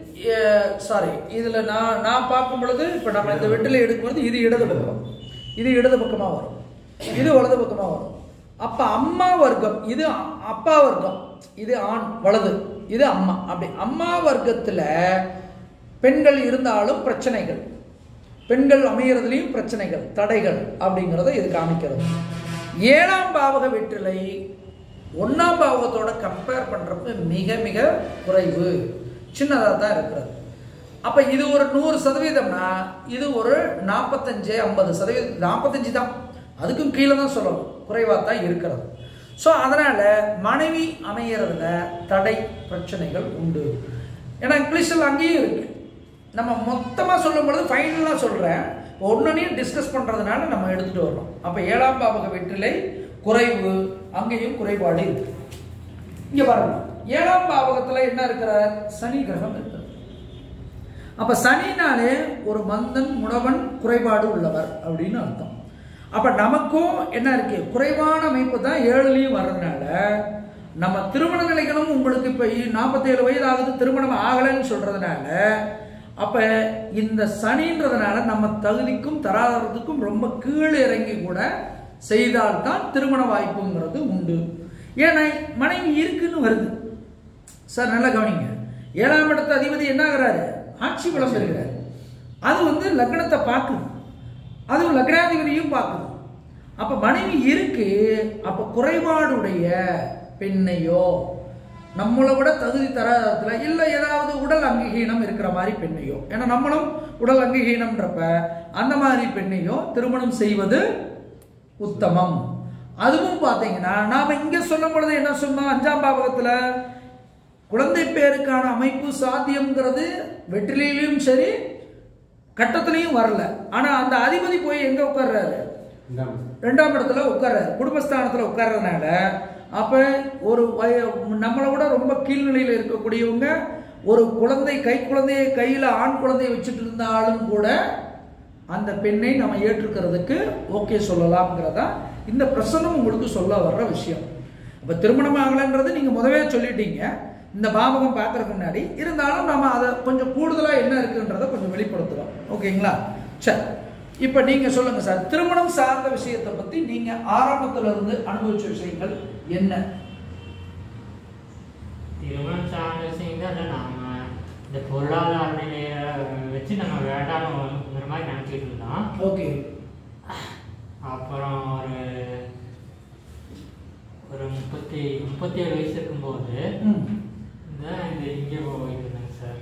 சாரி இதுல நான் நான் பார்க்கும் பொழுது இப்ப நம்ம இந்த வெற்றிலை எடுக்கும்போது இது இடது பக்கம் இது இடது பக்கமா வரும் இது வலது பக்கமா வரும் அப்ப அம்மா வர்க்கம் இது அ- அப்பா வர்க்கம் இது ஆண் வலது இது அம்மா அப்படி அம்மா வர்க்கத்துல பெண்கள் இருந்தாலும் பிரச்சனைகள் பெண்கள் அமையறதுலையும் பிரச்சனைகள் தடைகள் அப்படிங்கிறத இது காமிக்கிறது ஏழாம் பாவக வெற்றிலை ஒன்றாம் பாவகத்தோட கம்பேர் பண்ணுறப்ப மிக மிக குறைவு சின்னதாக தான் இருக்கிறது அப்போ இது ஒரு நூறு சதவீதம்னா இது ஒரு நாற்பத்தஞ்சு ஐம்பது சதவீதம் நாற்பத்தஞ்சு தான் அதுக்கும் கீழே தான் சொல்லணும் குறைவாக தான் இருக்கிறது ஸோ அதனால் மனைவி அமையறதுல தடை பிரச்சனைகள் உண்டு ஏன்னா இங்கிலீஷில் அங்கேயும் இருக்கு நம்ம மொத்தமாக சொல்லும் பொழுது ஃபைனலாக சொல்கிறேன் ஒன்றையும் டிஸ்கஸ் பண்ணுறதுனால நம்ம எடுத்துகிட்டு வர்றோம் அப்போ ஏழாம் பாவக வெற்றிலை குறைவு அங்கேயும் குறைபாடு இருக்கு இங்கே பாருங்க ஏழாம் பாவகத்தில் என்ன இருக்கிற சனி கிரகம் இருக்கிறது அப்ப சனினாலே ஒரு மந்தன் முடவன் குறைபாடு உள்ளவர் அப்படின்னு அர்த்தம் அப்ப நமக்கும் என்ன இருக்கு குறைவான அமைப்பு தான் ஏழுலையும் வர்றதுனால நம்ம திருமணம் நிலைக்கணும் உங்களுக்கு இப்ப நாற்பத்தேழு வயது ஆகுது திருமணம் ஆகலைன்னு சொல்றதுனால அப்ப இந்த சனின்றதுனால நம்ம தகுதிக்கும் தராதரத்துக்கும் ரொம்ப கீழே இறங்கி கூட செய்தால்தான் திருமண வாய்ப்புங்கிறது உண்டு ஏன்னா மனைவி இருக்குன்னு வருது சார் நல்லா கவனிங்க ஏழாம் இடத்து அதிபதி என்ன ஆகுறாரு ஆட்சி பலம் பெறுகிறார் அது வந்து லக்னத்தை பார்க்குது அதுவும் லக்னாதிபதியும் பார்க்குது அப்ப மனைவி இருக்கு அப்ப குறைபாடுடைய பெண்ணையோ நம்மளை விட தகுதி தராதத்துல இல்லை ஏதாவது உடல் அங்கீகீனம் இருக்கிற மாதிரி பெண்ணையோ ஏன்னா நம்மளும் உடல் அங்கீகீனம்ன்றப்ப அந்த மாதிரி பெண்ணையோ திருமணம் செய்வது உத்தமம் அதுவும் பார்த்தீங்கன்னா நாம இங்க சொல்லும் பொழுது என்ன சொன்னோம் அஞ்சாம் பாவகத்துல குழந்தை பேருக்கான அமைப்பு சாத்தியம்ங்கிறது வெற்றிலையிலும் சரி கட்டத்திலையும் வரல ஆனா அந்த அதிபதி போய் எங்க உட்கார்றாரு ரெண்டாம் இடத்துல உட்கார்றாரு குடும்பஸ்தானத்துல உட்கார்றதுனால அப்ப ஒரு வய நம்மளை விட ரொம்ப கீழ்நிலையில இருக்கக்கூடியவங்க ஒரு குழந்தை கை குழந்தையை கையில ஆண் குழந்தையை வச்சுட்டு இருந்தாலும் கூட அந்த பெண்ணை நம்ம ஏற்றுக்கிறதுக்கு ஓகே சொல்லலாம்ங்கிறதா இந்த பிரசனம் உங்களுக்கு சொல்ல வர்ற விஷயம் அப்ப திருமணம் ஆகலைன்றது நீங்க முதவே சொல்லிட்டீங்க இந்த பாவகம் பார்க்கறதுக்கு முன்னாடி இருந்தாலும் நம்ம அதை கொஞ்சம் கூடுதலா என்ன இருக்குன்றதை கொஞ்சம் வெளிப்படுத்துறோம் ஓகேங்களா சரி இப்ப நீங்க சொல்லுங்க சார் திருமணம் சார்ந்த விஷயத்தை பத்தி நீங்க ஆரம்பத்துல இருந்து அனுபவிச்ச விஷயங்கள் என்ன திருமணம் சார்ந்த விஷயங்கள் இல்லை நாம இந்த பொருளாதார நிலையை வச்சு நம்ம வேண்டாம்ங்கிற மாதிரி நினச்சிட்டு இருந்தோம் ஓகே அப்புறம் ஒரு ஒரு முப்பத்தி முப்பத்தேழு வயசு இருக்கும்போது ம் இந்த இந்த இங்கே போயிட்டு இருந்தேங்க சார்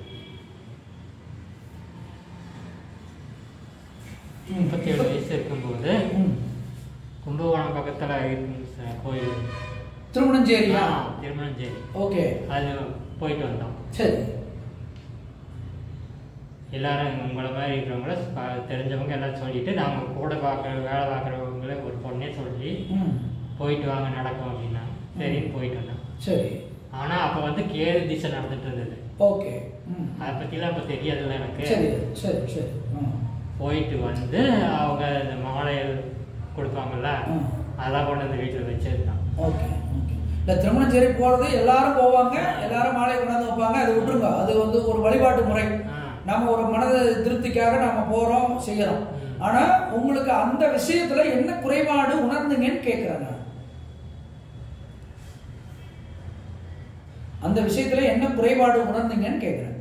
முப்பத்தேழு வயசு இருக்கும்போது ம். கும்பகோணம் பக்கத்தில் இருக்குங்க சார் கோயில் திருமணஞ்சேரியா திருமணஞ்சேரி ஓகே அது போயிட்டு வந்தோம் சரி எல்லாரும் உங்களை மாதிரி இருக்கிறவங்கள ப- தெரிஞ்சவங்க எல்லாம் சொல்லிட்டு நாங்கள் கூட பார்க்குற வேலை பார்க்குறவங்கள ஒரு பொண்ணே சொல்லி ம் போயிட்டு வாங்க நடக்கும் அப்படின்னா சரின்னு போயிட்டு வந்தோம் சரி ஆனால் அப்போ வந்து கேது திசை நடந்துட்டு இருந்தது ஓகே ம் அதை பற்றிலாம் அப்போ தெரியாதுல்ல எனக்கு சரி சரி சரி ம் போயிட்டு வந்து அவங்க இந்த மாலை கொடுப்பாங்கல்ல ம். அதெல்லாம் கொண்டு வந்து வீட்டில் வச்சிருந்தான் ஓகே ஓகே இந்த திருமணச்சேரி போகிறது எல்லாரும் போவாங்க எல்லாரும் மாலை கொண்டாந்து வைப்பாங்க அதை விட்டுருங்க அது வந்து ஒரு வழிபாட்டு முறை ஆ. நம்ம ஒரு மனத திருப்திக்காக நம்ம போகிறோம் செய்யறோம் ம். ஆனால் உங்களுக்கு அந்த விஷயத்துல என்ன குறைபாடு உணர்ந்தீங்கன்னு கேட்குறேன் நான் அந்த விஷயத்துல என்ன குறைபாடு உணர்ந்தீங்கன்னு கேட்குறேன்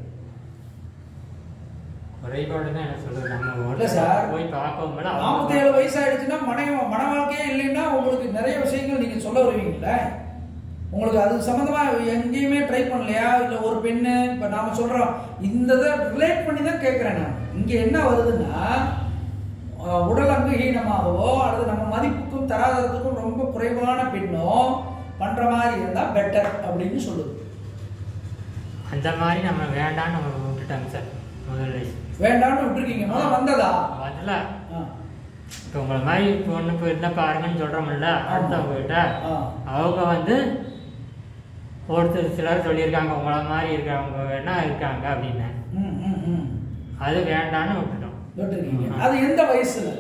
குறைபாடு தான் என்ன சொல்றது நம்ம இல்ல சார். போய் பார்ப்போம்ல நாற்பத்தி ஏழு வயசு ஆயிடுச்சுன்னா மனை மன வாழ்க்கையே இல்லைன்னா உங்களுக்கு நிறைய விஷயங்கள் நீங்க சொல்ல வருவீங்கல்ல உங்களுக்கு அது சம்பந்தமா எங்கேயுமே ட்ரை பண்ணலையா இல்ல ஒரு பெண்ணு இப்ப நாம சொல்றோம் இந்த இதை ரிலேட் பண்ணி தான் கேட்கிறேன் நான் இங்க என்ன வருதுன்னா அஹ், உடல் அங்கஹீனமாகவோ அல்லது நம்ம மதிப்புக்கும் தராதரத்துக்கும் ரொம்ப குறைவான பெண்ணோ பண்ற மாதிரி இருந்தா பெட்டர் அப்படின்னு சொல்லுது அந்த மாதிரி நம்ம வேண்டாம்னு நம்ம விட்டுட்டாங்க சார் முதல் வயசு வேண்டாம்னு விட்டுருக்கீங்க முதல்ல வந்ததா வரல ஆ, இப்போ உங்களை மாதிரி பொண்ணு இப்போ இருந்தால் பாருங்கன்னு சொல்கிறோம்ல அடுத்தவங்க கிட்ட ஆ. அவங்க வந்து ஒருத்தர் சிலர் சொல்லியிருக்காங்க உங்களை மாதிரி இருக்கிறவங்க வேணா இருக்காங்க அப்படின்னு ம், ம், ம். அது வேண்டான்னு விட்டுட்டோம் விட்டுருக்கீங்க அது எந்த வயசுல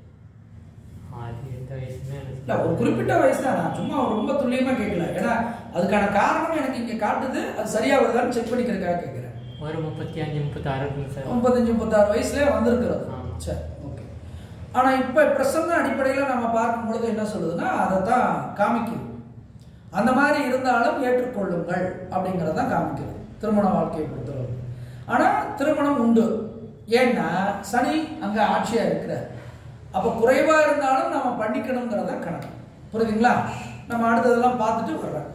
அது எந்த வயசுமே எனக்கு இல்ல ஒரு குறிப்பிட்ட வயசு தான் நான் சும்மா ரொம்ப துல்லியமா கேட்கல ஏன்னா அதுக்கான காரணம் எனக்கு இங்க காட்டுது அது சரியா வருதான்னு செக் பண்ணிக்கிறதுக்காக கேட்கிறேன் ஒரு முப்பத்தி அஞ்சு முப்பத்தாறு இருக்குங்க சார் முப்பத்தஞ்சு முப்பத்தாறு வயசுல வந்திருக்கிறது ஆமா. சரி ஓகே ஆனா இப்ப பிரசன்ன அடிப்படையில நம்ம பார்க்கும் பொழுது என்ன சொல்லுதுன்னா அதைத்தான் காமிக்குது அந்த மாதிரி இருந்தாலும் ஏற்றுக்கொள்ளுங்கள் அப்படிங்கிறத காமிக்குது திருமண வாழ்க்கையை பொறுத்தளவு ஆனா திருமணம் உண்டு ஏன்னா சனி அங்க ஆட்சியா இருக்கிறார் அப்ப குறைவா இருந்தாலும் நம்ம பண்ணிக்கணுங்கிறத கணக்கு புரியுதுங்களா நம்ம அடுத்ததெல்லாம் பார்த்துட்டு வர்றேன்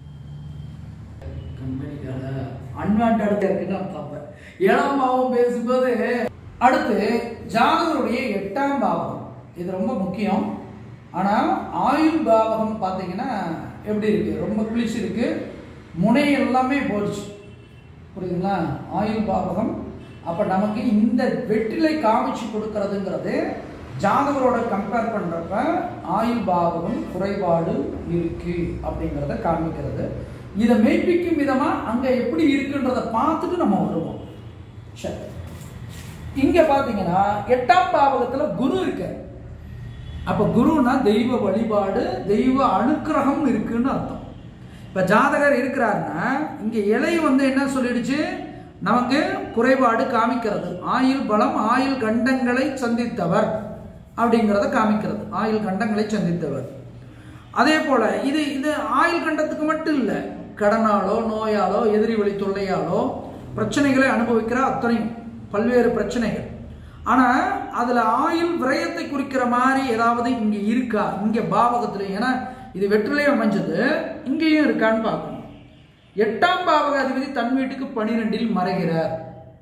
கம்பெனிக்கார அன்வான்டா இருக்குன்னு நான் பார்ப்பேன் ஏழாம் பாவம் பேசும்போது அடுத்து ஜாதகருடைய எட்டாம் பாவம் இது ரொம்ப முக்கியம் ஆனா ஆயுள் பாவகம் பார்த்தீங்கன்னா எப்படி இருக்கு ரொம்ப குளிச்சு இருக்கு முனை எல்லாமே போச்சு புரியுதுங்களா ஆயுள் பாவகம் அப்ப நமக்கு இந்த வெற்றிலை காமிச்சு கொடுக்கறதுங்கிறது ஜாதகரோட கம்பேர் பண்றப்ப ஆயுள் பாவகம் குறைபாடு இருக்கு அப்படிங்கிறத காமிக்கிறது இதை மெய்ப்பிக்கும் விதமா அங்க எப்படி இருக்குன்றத பார்த்துட்டு நம்ம வருவோம் சரி இங்க பாத்தீங்கன்னா எட்டாம் பாவகத்துல குரு இருக்கு அப்ப குருனா தெய்வ வழிபாடு தெய்வ அனுக்கிரகம் இருக்குன்னு அர்த்தம் இப்ப ஜாதகர் இருக்கிறாருன்னா இங்க இலை வந்து என்ன சொல்லிடுச்சு நமக்கு குறைபாடு காமிக்கிறது ஆயுள் பலம் ஆயுள் கண்டங்களை சந்தித்தவர் அப்படிங்கிறத காமிக்கிறது ஆயுள் கண்டங்களை சந்தித்தவர் அதே போல இது இது ஆயுள் கண்டத்துக்கு மட்டும் இல்லை கடனாலோ நோயாலோ எதிரி வழி தொல்லையாலோ பிரச்சனைகளை அனுபவிக்கிற அத்தனையும் பல்வேறு பிரச்சனைகள் ஆனா அதுல ஆயுள் விரயத்தை குறிக்கிற மாதிரி ஏதாவது இங்க இருக்கா இங்க பாவகத்துல ஏன்னா இது வெற்றிலே அமைஞ்சது இங்கேயும் இருக்கான்னு பார்க்கணும் எட்டாம் பாவக அதிபதி தன் வீட்டுக்கு பனிரெண்டில் மறைகிறார்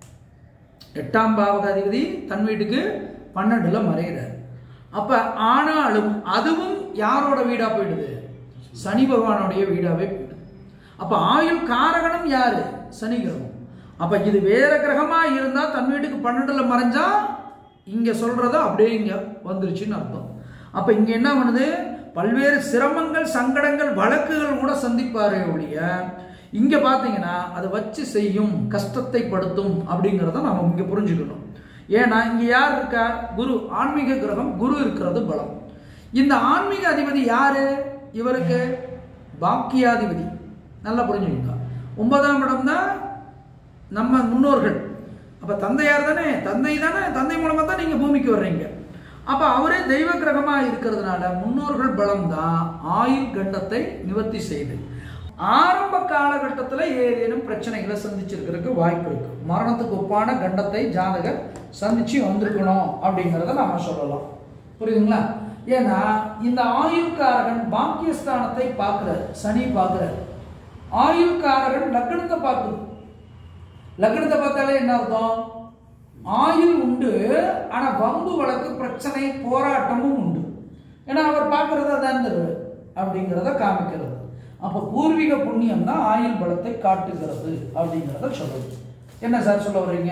எட்டாம் பாவக அதிபதி தன் வீட்டுக்கு பன்னெண்டுல மறைகிறார் அப்ப ஆனாலும் அதுவும் யாரோட வீடா போயிடுது சனி பகவானுடைய வீடாவே போயிடுது அப்ப ஆயுள் காரகணம் யாரு சனி கிரகம் அப்ப இது வேற கிரகமா இருந்தா தன் வீட்டுக்கு பன்னெண்டுல மறைஞ்சா இங்க சொல்றத அப்படியே இங்க வந்துருச்சுன்னு அர்த்தம் அப்ப இங்க என்ன பண்ணுது பல்வேறு சிரமங்கள் சங்கடங்கள் வழக்குகள் கூட சந்திப்பாரே ஒழிய இங்க பாத்தீங்கன்னா அதை வச்சு செய்யும் கஷ்டத்தை படுத்தும் அப்படிங்கிறத நம்ம இங்க புரிஞ்சுக்கணும் ஏன்னா இங்க யார் இருக்கா குரு ஆன்மீக கிரகம் குரு இருக்கிறது பலம் இந்த ஆன்மீக அதிபதி யாரு இவருக்கு பாக்கியாதிபதி நல்லா புரிஞ்சுக்கோங்க ஒன்பதாம் இடம் தான் நம்ம முன்னோர்கள் அப்ப தந்தையார் தானே தந்தை தானே தந்தை மூலமா தான் நீங்க பூமிக்கு வர்றீங்க அப்ப அவரே தெய்வ கிரகமா இருக்கிறதுனால முன்னோர்கள் பலம் தான் ஆயுள் கண்டத்தை நிவர்த்தி செய்து ஆரம்ப காலகட்டத்தில் ஏதேனும் பிரச்சனைகளை சந்திச்சிருக்கிறதுக்கு வாய்ப்பு இருக்கு மரணத்துக்கு ஒப்பான கண்டத்தை ஜாதகர் சந்திச்சு வந்திருக்கணும் அப்படிங்கிறத நாம சொல்லலாம் புரியுதுங்களா ஏன்னா இந்த ஆயுள்காரகன் பாக்கியஸ்தானத்தை பார்க்கிறார் சனி பார்க்கிறார் ஆயுள்காரகன் லக்னத்தை பார்க்குது லக்னத்தை பார்த்தாலே என்ன அர்த்தம் ஆயுள் உண்டு ஆனா வம்பு வழக்கு பிரச்சனை போராட்டமும் உண்டு ஏன்னா அவர் பார்க்கறது அதான் தருவார் அப்படிங்கிறத காமிக்கிறது அப்போ பூர்வீக புண்ணியம் தான் ஆயுள் பலத்தை காட்டுகிறது அப்படிங்கிறத சொல்லுது என்ன சார் சொல்ல வர்றீங்க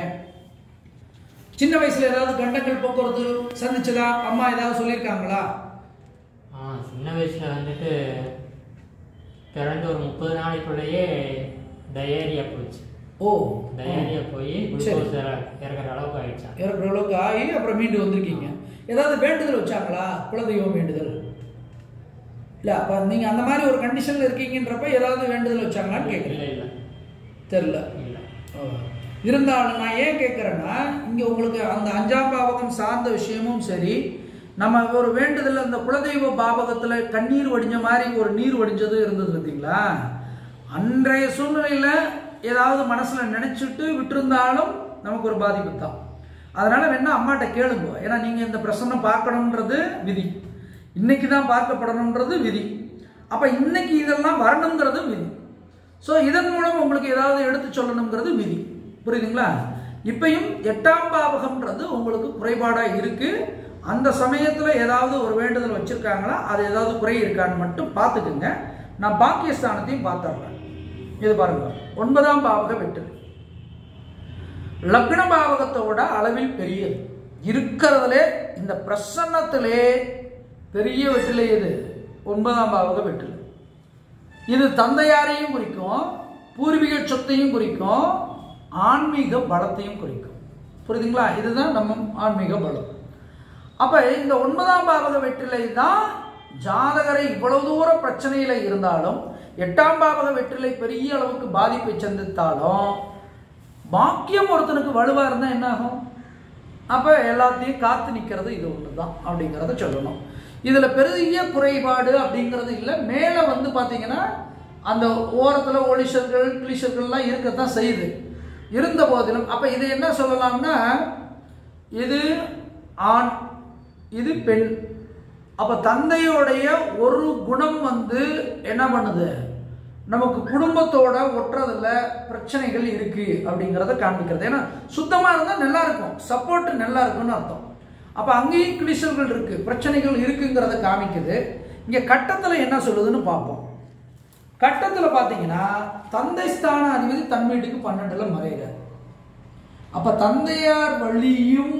சின்ன வயசுல ஏதாவது கண்டங்கள் போக்குவரத்து சந்திச்சதா அம்மா ஏதாவது சொல்லியிருக்காங்களா ஆ சின்ன வயசில் வந்துட்டு பிறந்து ஒரு முப்பது நாளைக்குள்ளேயே டயேரியா போச்சு ஓ டயேரியா போய் குளுக்கோஸ் இறக்குற அளவுக்கு ஆயிடுச்சான் இறக்குற அளவுக்கு ஆகி அப்புறம் மீண்டு வந்திருக்கீங்க ஏதாவது வேண்டுதல் வச்சாங்களா குலதெய்வம் வேண்டுதல் இல்ல அப்ப நீங்க அந்த மாதிரி ஒரு கண்டிஷன்ல இருக்கீங்கன்றப்ப ஏதாவது வேண்டுதல் வச்சாங்களான்னு கேட்குறேன் இல்லை இல்லை தெரியல இல்லை இருந்தாலும் நான் ஏன் கேட்குறேன்னா இங்கே உங்களுக்கு அந்த அஞ்சாம் பாவகம் சார்ந்த விஷயமும் சரி நம்ம ஒரு வேண்டுதல் அந்த குலதெய்வ பாவகத்தில் கண்ணீர் வடிஞ்ச மாதிரி ஒரு நீர் வடிஞ்சது இருந்தது பார்த்தீங்களா அன்றைய சூழ்நிலையில் ஏதாவது மனசில் நினச்சிட்டு விட்டிருந்தாலும் நமக்கு ஒரு பாதிப்பு தான் அதனால வேணா அம்மாட்ட கேளுங்க ஏன்னா நீங்கள் இந்த பிரசன்னம் பார்க்கணுன்றது விதி இன்னைக்கு தான் பார்க்கப்படணுன்றது விதி அப்போ இன்னைக்கு இதெல்லாம் வரணுங்கிறது விதி ஸோ இதன் மூலம் உங்களுக்கு ஏதாவது எடுத்து சொல்லணுங்கிறது விதி புரியுதுங்களா இப்பயும் எட்டாம் பாவகம்ன்றது உங்களுக்கு குறைபாடாக இருக்கு அந்த சமயத்தில் ஏதாவது ஒரு வேண்டுதல் வச்சிருக்காங்களா அது ஏதாவது குறை இருக்கான்னு மட்டும் பார்த்துக்குங்க நான் பாக்கியஸ்தானத்தையும் பார்த்துடுறேன் இது பாருங்க ஒன்பதாம் பாவக வெட்டு லக்ன பாவகத்தோட அளவில் பெரியது இருக்கிறதுலே இந்த பிரசன்னத்திலே பெரிய வெற்றிலை இது ஒன்பதாம் பாவக வெற்றிலை இது தந்தையாரையும் குறிக்கும் பூர்வீக சொத்தையும் குறிக்கும் ஆன்மீக பலத்தையும் குறிக்கும் புரியுதுங்களா இதுதான் நம்ம ஆன்மீக பலம் அப்ப இந்த ஒன்பதாம் பாவக வெற்றிலை தான் ஜாதகரை இவ்வளவு தூர பிரச்சனையில இருந்தாலும் எட்டாம் பாவக வெற்றிலை பெரிய அளவுக்கு பாதிப்பை சந்தித்தாலும் பாக்கியம் ஒருத்தனுக்கு வலுவா இருந்தா என்ன ஆகும் அப்ப எல்லாத்தையும் காத்து நிக்கிறது இது ஒண்ணுதான் அப்படிங்கிறத சொல்லணும் இதுல பெரிய குறைபாடு அப்படிங்கிறது இல்லை மேல வந்து பாத்தீங்கன்னா அந்த ஓரத்துல ஒளிஷர்கள் கிளிஷர்கள்லாம் இருக்கத்தான் செய்யுது இருந்த போதிலும் அப்ப இது என்ன சொல்லலாம்னா இது ஆண் இது பெண் அப்ப தந்தையோடைய ஒரு குணம் வந்து என்ன பண்ணுது நமக்கு குடும்பத்தோட ஒட்டுறதுல பிரச்சனைகள் இருக்கு அப்படிங்கிறத காண்பிக்கிறது ஏன்னா சுத்தமா இருந்தா நல்லா இருக்கும் சப்போர்ட் நல்லா இருக்கும்னு அர்த்தம் அப்ப அங்கேயும் கிளிசல்கள் இருக்கு பிரச்சனைகள் இருக்குங்கிறத காமிக்குது இங்க கட்டத்துல என்ன சொல்லுதுன்னு பார்ப்போம் கட்டத்துல பாத்தீங்கன்னா தந்தை ஸ்தான அதிபதி தன் வீட்டுக்கு பன்னெண்டுல மறைகிறார் அப்ப தந்தையார் வழியும்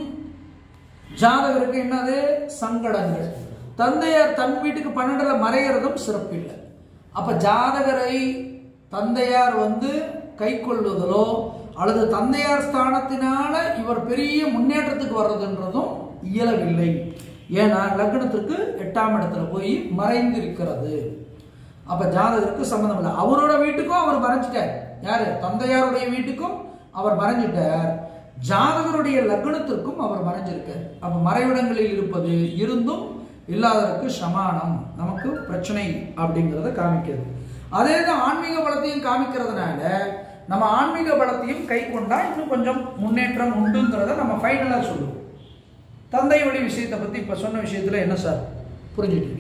ஜாதகருக்கு என்னது சங்கடங்கள் தந்தையார் தன் வீட்டுக்கு பன்னெண்டுல மறைகிறதும் சிறப்பு இல்லை அப்ப ஜாதகரை தந்தையார் வந்து கை கொள்ளுதலோ அல்லது தந்தையார் ஸ்தானத்தினால இவர் பெரிய முன்னேற்றத்துக்கு வர்றதுன்றதும் இயலவில்லை ஏன்னா லக்னத்திற்கு எட்டாம் இடத்துல போய் மறைந்திருக்கிறது அப்ப ஜாதகருக்கு சம்மந்தம் இல்லை அவரோட வீட்டுக்கும் அவர் மறைஞ்சிட்டார் யாரு தந்தையாருடைய வீட்டுக்கும் அவர் மறைஞ்சிட்டார் ஜாதகருடைய லக்னத்திற்கும் அவர் மறைஞ்சிருக்கார் அப்ப மறைவிடங்களில் இருப்பது இருந்தும் இல்லாததற்கு சமானம் நமக்கு பிரச்சனை அப்படிங்கிறத காமிக்கிறது அதே தான் ஆன்மீக பலத்தையும் காமிக்கிறதுனால நம்ம ஆன்மீக பலத்தையும் கை கொண்டா இன்னும் கொஞ்சம் முன்னேற்றம் உண்டுங்கிறத நம்ம ஃபைனலாக சொல்லுவோம் தந்தை வழி விஷயத்தை பற்றி இப்போ சொன்ன விஷயத்தில் என்ன சார் புரிஞ்சுட்டீங்க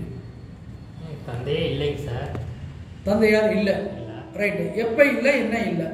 தந்தையே இல்லைங்க சார் தந்தையார் இல்லை இல்லை ரைட்டு எப்போ இல்லை என்ன இல்லை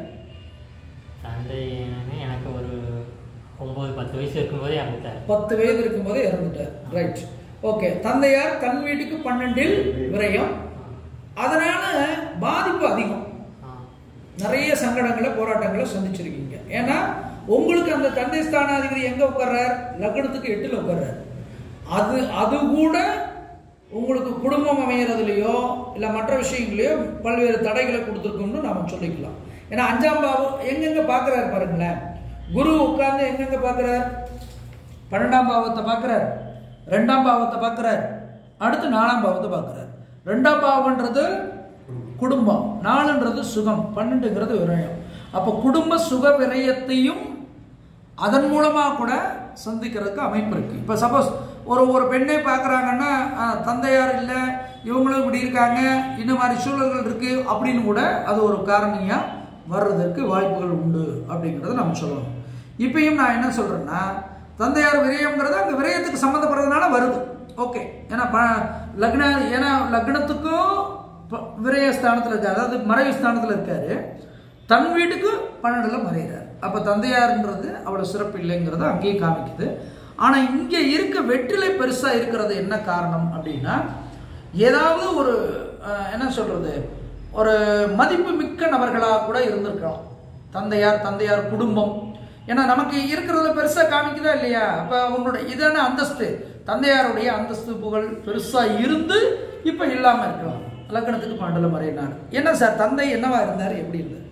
தந்தை என்னன்னா எனக்கு ஒரு ஒம்பது பத்து வயசு இருக்கும்போதே இறந்துட்டார் பத்து வயது இருக்கும்போது இறந்துட்டார் ரைட் ஓகே தந்தையார் தன் வீட்டுக்கு பன்னெண்டில் விரயம் அதனால பாதிப்பு அதிகம் ஆ நிறைய சங்கடங்களை போராட்டங்களை சந்திச்சிருக்கீங்க ஏன்னா உங்களுக்கு அந்த தந்தை ஸ்தானாதிபதி எங்க உட்கார்றார் லக்னத்துக்கு எட்டுல உட்கார்றார் அது அது கூட உங்களுக்கு குடும்பம் அமையறதுலையோ இல்லை மற்ற விஷயங்களையோ பல்வேறு தடைகளை கொடுத்துருக்கோம்னு நாம சொல்லிக்கலாம் ஏன்னா அஞ்சாம் பாவம் எங்கெங்க பார்க்குறாரு பாருங்களேன் குரு உட்கார்ந்து எங்கெங்க பார்க்குறார் பன்னெண்டாம் பாவத்தை பார்க்குறார் ரெண்டாம் பாவத்தை பார்க்குறார் அடுத்து நாலாம் பாவத்தை பார்க்குறார் ரெண்டாம் பாவம்ன்றது குடும்பம் நாலுன்றது சுகம் பன்னெண்டுங்கிறது விரயம் அப்போ குடும்ப சுக விரயத்தையும் அதன் மூலமாக கூட சந்திக்கிறதுக்கு அமைப்பு இருக்கு இப்போ சப்போஸ் ஒரு ஒரு பெண்ணை பார்க்குறாங்கன்னா தந்தையார் இல்லை இவங்களும் இப்படி இருக்காங்க இந்த மாதிரி சூழல்கள் இருக்கு அப்படின்னு கூட அது ஒரு காரணியாக வர்றதற்கு வாய்ப்புகள் உண்டு அப்படிங்கிறத நம்ம சொல்லணும் இப்பயும் நான் என்ன சொல்றேன்னா தந்தையார் விரயம்ங்கிறது அங்கே விரயத்துக்கு சம்மந்தப்படுறதுனால வருது ஓகே ஏன்னா ப- லக்ன ஏன்னா லக்னத்துக்கும் ப- விரய ஸ்தானத்தில் இருக்காரு அதாவது மறைவு ஸ்தானத்தில் இருக்காரு தன் வீட்டுக்கு பன்னெண்டுல மறைகிறார் அப்போ தந்தையார்ன்றது அவ்வளோ சிறப்பு இல்லைங்கிறத அங்கேயே காமிக்குது ஆனால் இங்கே இருக்க வெற்றிலை பெருசாக இருக்கிறது என்ன காரணம் அப்படின்னா ஏதாவது ஒரு அஹ், என்ன சொல்றது ஒரு மதிப்பு மிக்க நபர்களாக கூட இருந்திருக்கலாம் தந்தையார் தந்தையார் குடும்பம் ஏன்னா நமக்கு இருக்கிறதுல பெருசாக காமிக்குதா இல்லையா அப்போ அவங்களோட இதான அந்தஸ்து தந்தையாருடைய அந்தஸ்து புகழ் பெருசாக இருந்து இப்போ இல்லாமல் இருக்கலாம் லக்கணத்துக்கு பன்னெண்டுல மறையினார் என்ன சார் தந்தை என்னவா இருந்தார் எப்படி இருந்தார்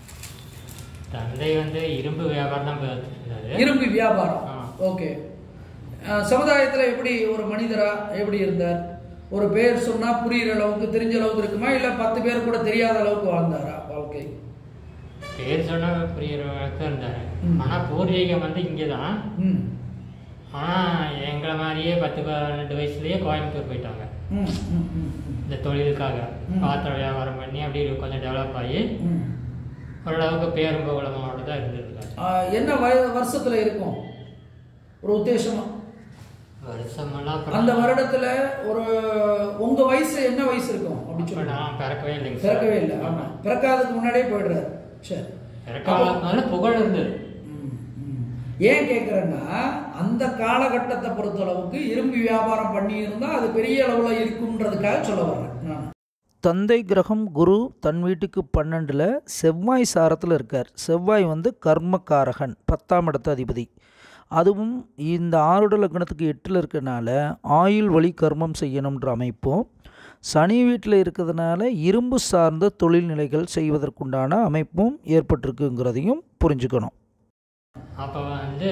தந்தை வந்து இரும்பு வியாபாரம் தான் பார்த்துட்டு இருந்தாரு இரும்பு வியாபாரம் ஆ. ஓகே சமுதாயத்தில் எப்படி ஒரு மனிதரா எப்படி இருந்தார் ஒரு பேர் சொன்னா புரியுற அளவுக்கு தெரிஞ்ச அளவுக்கு இருக்குமா இல்ல பத்து பேர் கூட தெரியாத அளவுக்கு வாழ்ந்தாரா வாழ்க்கை பேர் சொன்னா புரியுற தான் இருந்தாரு ம். ஆனா பூர்வீகம் வந்து இங்கே தான் ம் ஆனா எங்களை மாதிரியே பத்து பன்னெண்டு வயசுலயே கோயம்புத்தூர் போயிட்டாங்க ம் ம் ம் இந்த தொழிலுக்காக ம். பாத்திர வியாபாரம் பண்ணி அப்படியே கொஞ்சம் டெவலப் ஆகி ம் ஓரளவுக்கு பேரும் புகழமோட தான் இருந்திருக்காரு ஆஹ் என்ன வய- வருஷத்துல இருக்கும் ஒரு உத்தேசமா வருஷமெல்லாம் அப்புறம் அந்த வருடத்துல ஒரு உங்க வயசு என்ன வயசு இருக்கும் அப்படி அப்ப சொல்லுங்க நான் பிறக்கவே இல்லைங்க சார். பிறக்கவே இல்லை ஆமா பிறக்காததுக்கு முன்னாடியே போயிடுறாரு சரி பிறக்காததுனால புகழ் இருந்தது ம், ம். ஏன் கேட்குறேன்னா அந்த காலகட்டத்தை பொறுத்தளவுக்கு இரும்பு வியாபாரம் பண்ணியிருந்தா அது பெரிய அளவுல இருக்கும்ன்றதுக்காக சொல்ல வர்றேன் நான் தந்தை கிரகம் குரு தன் வீட்டுக்கு பன்னெண்டில் செவ்வாய் சாரத்தில் இருக்கார் செவ்வாய் வந்து கர்மக்காரகன் பத்தாம் இடத்து அதிபதி அதுவும் இந்த ஆருட லக்னத்துக்கு எட்டில் இருக்கனால ஆயுள் வழி கர்மம் செய்யணுன்ற அமைப்பும் சனி வீட்டில் இருக்கிறதுனால இரும்பு சார்ந்த தொழில்நிலைகள் செய்வதற்குண்டான அமைப்பும் ஏற்பட்டிருக்குங்கிறதையும் புரிஞ்சுக்கணும் அப்போ வந்து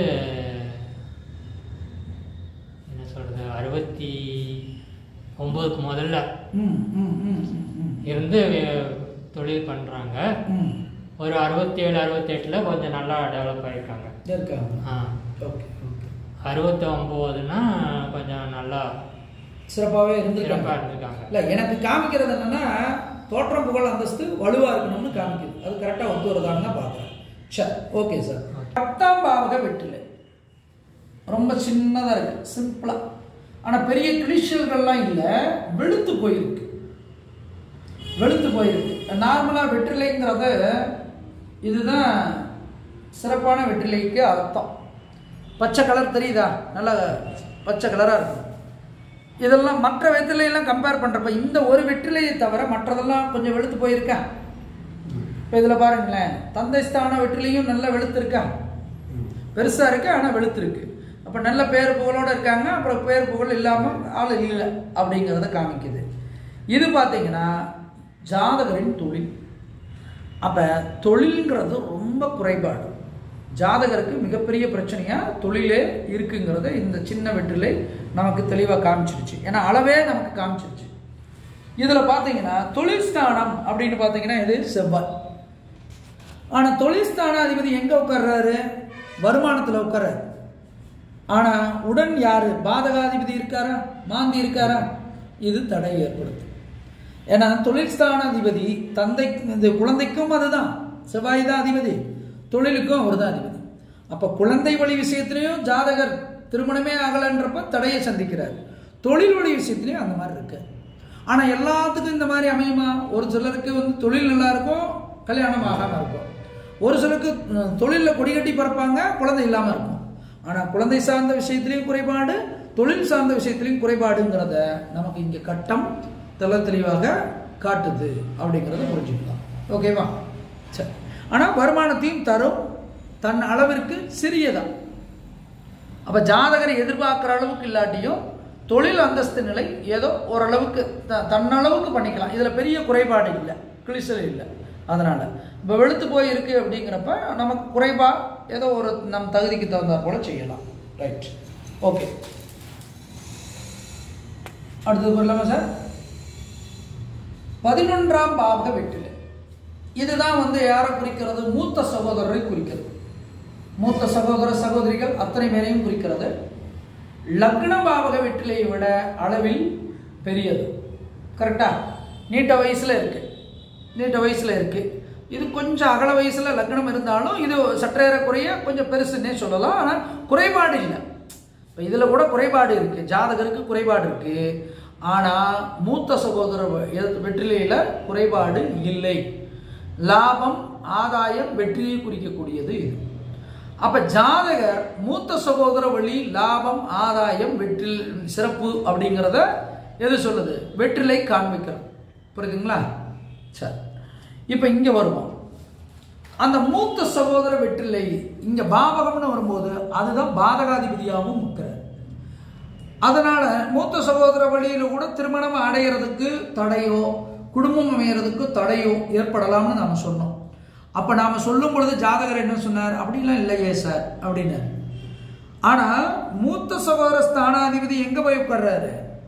என்ன சொல்றது அறுபத்தி ஒம்போதுக்கு முதல்ல ம் ம் ம் ம், ம் இருந்து வே- தொழில் பண்ணுறாங்க ம் ஒரு அறுபத்தேழு அறுபத்தெட்டில் கொஞ்சம் நல்லா டெவலப் ஆகிருக்காங்க இருக்காங்க ஆ ஓகே ஓகே அறுபத்தி ஒம்போதுனா கொஞ்சம் நல்லா சிறப்பாகவே இருந்திருக்காங்க சிறப்பாக இருந்திருக்காங்க இல்லை எனக்கு காமிக்கிறது என்னன்னா தோற்றம் புகழ் அந்தஸ்து வலுவா இருக்கணும்னு காமிக்குது அது கரெக்டாக ஒத்து வருதான்னு தான் பார்க்குறேன் சரி ஓகே சார் பத்தாம் பாவக வெற்றிலை ரொம்ப சின்னதாக இருக்கு சிம்பிளாக ஆனால் பெரிய கிளிஷல்கள்லாம் இல்லை வெளுத்து போயிருக்கு வெளுத்து போயிருக்கு நார்மலாக வெற்றிலைங்கிறது இதுதான் சிறப்பான வெற்றிலைக்கு அர்த்தம் பச்சை கலர் தெரியுதா நல்லா பச்சை கலராக இருக்கும் இதெல்லாம் மற்ற வெற்றிலையெல்லாம் கம்பேர் பண்ணுறப்ப இந்த ஒரு வெற்றிலையை தவிர மற்றதெல்லாம் கொஞ்சம் வெளுத்து போயிருக்கா இப்போ இதில் பாருங்களேன் தந்தை ஸ்தான வெற்றிலையும் நல்லா வெளுத்திருக்கா பெருசாக இருக்கு ஆனால் வெளுத்திருக்கு அப்போ நல்ல பேர் புகழோடு இருக்காங்க அப்புறம் பேர் புகழ் இல்லாமல் ஆள் இல்லை அப்படிங்கிறத காமிக்குது இது பார்த்தீங்கன்னா ஜாதகரின் தொழில் அப்போ தொழில்ங்கிறது ரொம்ப குறைபாடு ஜாதகருக்கு மிகப்பெரிய பிரச்சனையாக தொழிலே இருக்குங்கிறத இந்த சின்ன வெற்றிலை நமக்கு தெளிவாக காமிச்சிருச்சு ஏன்னா அளவே நமக்கு காமிச்சிருச்சு இதில் பார்த்தீங்கன்னா தொழில் ஸ்தானம் அப்படின்னு பார்த்தீங்கன்னா இது செவ்வாய் ஆனால் தொழில் ஸ்தானாதிபதி எங்கே உட்கார்றாரு வருமானத்தில் உட்கார்றாரு ஆனால் உடன் யாரு பாதகாதிபதி இருக்காரா மாந்தி இருக்காரா இது தடை ஏற்படுத்தும் ஏன்னா தொழில் ஸ்தானாதிபதி தந்தை இந்த குழந்தைக்கும் அதுதான் செவ்வாய் தான் அதிபதி தொழிலுக்கும் அவர் தான் அதிபதி அப்போ குழந்தை வழி விஷயத்திலையும் ஜாதகர் திருமணமே ஆகலைன்றப்ப தடையை சந்திக்கிறார் தொழில் வழி விஷயத்திலையும் அந்த மாதிரி இருக்கு ஆனால் எல்லாத்துக்கும் இந்த மாதிரி அமையுமா ஒரு சிலருக்கு வந்து தொழில் நல்லா இருக்கும் கல்யாணம் ஆகாமல் இருக்கும் ஒரு சிலருக்கு அஹ், தொழிலில் கொடிகட்டி பறப்பாங்க குழந்தை இல்லாமல் இருக்கும் ஆனால் குழந்தை சார்ந்த விஷயத்திலையும் குறைபாடு தொழில் சார்ந்த விஷயத்திலையும் குறைபாடுங்கிறத நமக்கு இங்கே கட்டம் தெள்ள தெளிவாக காட்டுது அப்படிங்கிறத புரிஞ்சுக்கலாம் ஓகேவா சரி ஆனால் வருமானத்தையும் தரும் தன் அளவிற்கு சிறியதான் அப்போ ஜாதகரை எதிர்பார்க்குற அளவுக்கு இல்லாட்டியும் தொழில் அந்தஸ்து நிலை ஏதோ ஓரளவுக்கு த தன்னளவுக்கு பண்ணிக்கலாம் இதில் பெரிய குறைபாடு இல்லை கிளிசல் இல்லை அதனால் இப்போ வெளுத்து போய் இருக்கு அப்படிங்கிறப்ப நமக்கு குறைபா ஏதோ ஒரு நம் தகுதிக்கு தகுந்தாற் போல செய்யலாம் ரைட் ஓகே அடுத்தது போடலாமா சார் பதினொன்றாம் பாவக வெற்றிலை இதுதான் வந்து யாரை குறிக்கிறது மூத்த சகோதரரை குறிக்கிறது மூத்த சகோதர சகோதரிகள் அத்தனை பேரையும் குறிக்கிறது லக்ன பாவக வெற்றிலையை விட அளவில் பெரியது கரெக்டா நீட்ட வயசுல இருக்கு நீட்ட வயசுல இருக்கு இது கொஞ்சம் அகல வயசுல லக்னம் இருந்தாலும் இது சற்றேறக்குறைய கொஞ்சம் பெருசுன்னே சொல்லலாம் ஆனால் குறைபாடு இல்லை இப்போ இதில் கூட குறைபாடு இருக்கு ஜாதகருக்கு குறைபாடு இருக்கு ஆனால் மூத்த சகோதர வெ- வெற்றிலையில குறைபாடு இல்லை லாபம் ஆதாயம் வெற்றியை குறிக்கக்கூடியது இது அப்ப ஜாதகர் மூத்த சகோதர வழி லாபம் ஆதாயம் வெற்றி சிறப்பு அப்படிங்கிறத எது சொல்லுது வெற்றிலை காண்பிக்கிறது புரியுதுங்களா சரி இப்போ இங்க வருவோம் அந்த மூத்த சகோதர வெற்றிலை இங்க பாவகம்னு வரும்போது அதுதான் பாதகாதிபதியாகவும் இருக்கிறார் அதனால மூத்த சகோதர வழியில கூட திருமணம் அடைகிறதுக்கு தடையோ குடும்பம் அமையறதுக்கு தடையோ ஏற்படலாம்னு நாம சொன்னோம் அப்ப நாம சொல்லும் பொழுது ஜாதகர் என்ன சொன்னார் அப்படிலாம் இல்லையே சார் அப்படின்னாரு ஆனா மூத்த சகோதர ஸ்தானாதிபதி எங்க போய் உட்கார்றாரு